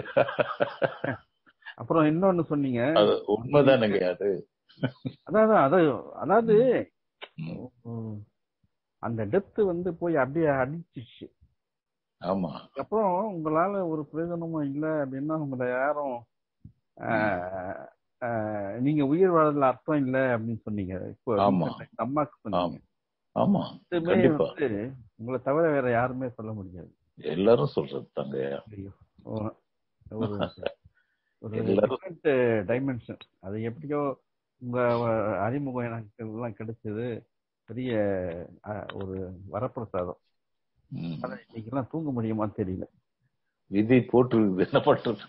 அப்புறம் இன்னொன்னு சொன்னீங்க அது உண்மைதானுங்க அது அதாவது அது அதாவது ம். உம், அந்த டெப்த் வந்து போய் அப்படியே அடிச்சிச்சு ஆமா அப்புறம் உங்களால ஒரு பிரயோஜனமும் இல்லை அப்படின்னா உங்களை யாரும் ஆஹ், ஆஹ், நீங்க உயிர் வாழல அர்த்தம் இல்லை அப்படின்னு சொன்னீங்க இப்போ ஆமா. இந்த அம்மாக்கு சொன்னீங்க ஆமா இதுமே கண்டிப்பா வந்து உங்களை தவிர வேற யாருமே சொல்ல முடியாது எல்லாரும் சொல்றது தாங்க ஐயோ. ஒரு ஒரு ஒரு எல்லாரும் டிஃப்ரெண்ட் டைமென்ஷன் அது எப்படியோ உங்க அஹ், அறிமுகம் எனக்கு எல்லாம் கிடைச்சது பெரிய அஹ், ஒரு வரப்பிரசாதம் ம். ஆனா இன்னைக்கெல்லாம் தூங்க முடியுமான்னு தெரியல விதி போட்டு என்ன பண்றது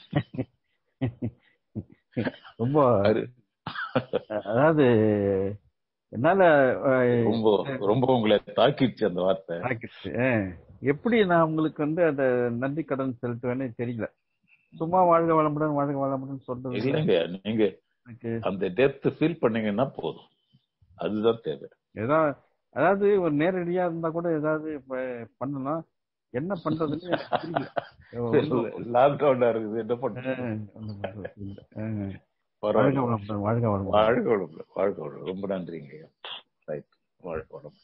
ரொம்ப அது- அதாவது என்னால அஹ், ரொம்ப ரொம்ப உங்களை தாக்கிடுச்சு அந்த வார்த்தை தாக்கிடுச்சு. அஹ், எப்படி நான் உங்களுக்கு வந்து அந்த நன்றி கடன் செலுத்துவேன்னு தெரியல சும்மா வாழ்க வளமுடன் வாழ்க வளமுடன் சொல்றது இல்லைங்க நீங்க எனக்கு அந்த டெப்த் ஃபீல் பண்ணீங்கன்னா போதும் அதுதான் தேவை ஏதாவது அதாவது ஒரு நேரடியா இருந்தா கூட ஏதாவது இப்ப பண்ணலாம் என்ன பண்றதுன்னு எனக்கு புரியல ஒண்ணும் லாக்டவுன்ல இருக்குது என்ன பண்றது அஹ், ஒண்ணும் பண்றது இல்ல. அஹ், வாழ்க பரவாயில்ல வளமுடன் வாழ்க வளமுடன் வாழ்க வளமுடன் வாழ்க வளமுடன் ரொம்ப நன்றிங்க ரைட் வாழ்க வளமுடன்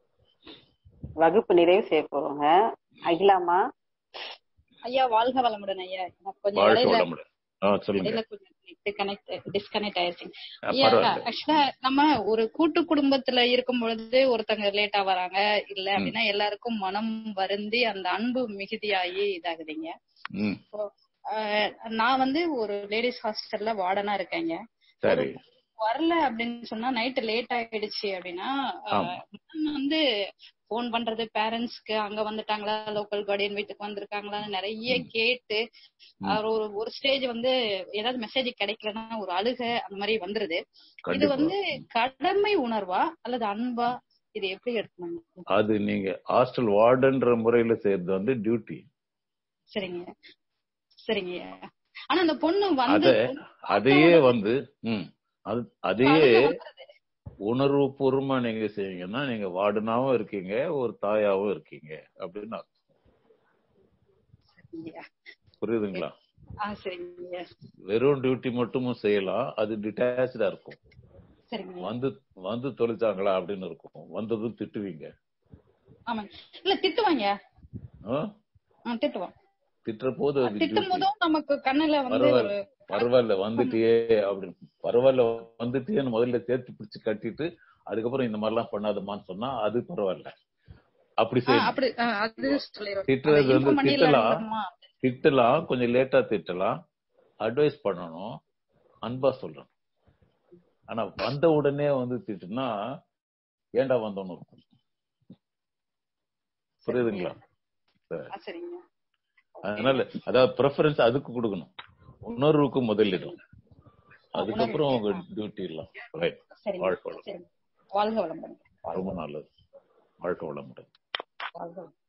வகுப்பு நிறைவு செய்ய போறோங்க அகிலாமா ஐயா வாழ்க வளமுடன் ஐயா எனக்கு கொஞ்சம் வாழ்க இடையில வளமுடன் ஆ சொல்லுங்க இடையில கொஞ்சம் டிஸ்கனெக்ட் டிஸ்கனெக்ட் ஆயிருச்சு ஆ, ஐயா பரவாயில்ல ஆக்சுவலா நம்ம ஒரு கூட்டு குடும்பத்துல இருக்கும் பொழுது ஒருத்தங்க லேட்டா வராங்க இல்ல அப்படின்னா எல்லாருக்கும் மனம் வருந்தி அந்த அன்பு மிகுதியாகி இதாகுதுங்க ம் ஆஹ் நான் வந்து ஒரு லேடிஸ் ஹாஸ்டல்ல வார்டனா இருக்கேங்க சரி வரல அப்படின்னு சொன்னா நைட் லேட் ஆயிடுச்சு அப்படின்னா ஆமா. ஆஹ் வந்து போன் பண்றது பேரண்ட்ஸ்க்கு அங்க வந்துட்டாங்களா லோக்கல் கார்டியன் வீட்டுக்கு வந்திருக்காங்களா நிறைய கேட்டு ம். அவர் ஒரு ஒரு ஸ்டேஜ் வந்து ஏதாவது மெசேஜ் கிடைக்கலன்னா ஒரு அழுக அந்த மாதிரி வந்துருது இது கண்டிப்பா வந்து கடமை உணர்வா அல்லது அன்பா இது எப்படி எடுக்கணும் அது நீங்க ஹாஸ்டல் வார்டன்ற முறையில செய்யறது வந்து டியூட்டி சரிங்க சரிங்க ஆனா அந்த பொண்ணு வந்து அத அதையே வந்து ம் அது அதையே அழுக வந்துருது. உணர்வு பூர்வமா நீங்க செய்வீங்கன்னா நீங்க வார்டனாவும் இருக்கீங்க ஒரு தாயாவும் இருக்கீங்க அப்படின்னு அர்த்தம். சரிங்க. புரியுதுங்களா ஆ சரிங்க வெறும் டியூட்டி மட்டுமும் செய்யலாம் அது டிட்டாச்சா இருக்கும் சரிங்க வந்து வந்து தொலைச்சாங்களா அப்படின்னு இருக்கும் வந்ததும் திட்டுவீங்க ஆமாங்க இல்ல திட்டுவாங்க ஆ? ஆ, திட்டுவோம் திட்டுற போது அது திட்டும் duty. போதும் நமக்கு கண்ணுல வந்து பரவாயில்ல ஒரு பரவாயில்ல வந்துட்டியே அப்படின்னு பரவாயில்ல வந்துட்டியேன்னு முதல்ல சேர்த்து பிடிச்சு கட்டிட்டு அதுக்கப்புறம் இந்த மாதிரிலாம் பண்ணாதமான்னு சொன்னா அது பரவாயில்ல அப்படி ஆ, செய்யணும் அப்படி ஆ, அது சொல்லிடுவோம் திட்டுறது அதை வந்து inform பண்ணி திட்டலாம். இல்லைன்னா திட்டலாம் கொஞ்சம் லேட்டா திட்டலாம் அட்வைஸ் பண்ணணும் அன்பா சொல்லணும் ஆனா வந்த உடனே வந்து திட்டுனா ஏன்டா வந்தோன்னு இருக்கும் புரியுதுங்களா சரி. ஆ, சரிங்க அதனால அதாவது ப்ரெஃபரன்ஸ் அதுக்கு கொடுக்கணும் உணர்வுக்கு முதலிடும் அதுக்கப்புறம் உங்க டியூட்டி எல்லாம் ரைட் சரிங்க வாழ்க்கை வளம் சரிங்க வாழ்க வளமுடன் ரொம்ப நல்லது வாழ்க்கை வளமுடன் வாழ்க வளமுடன்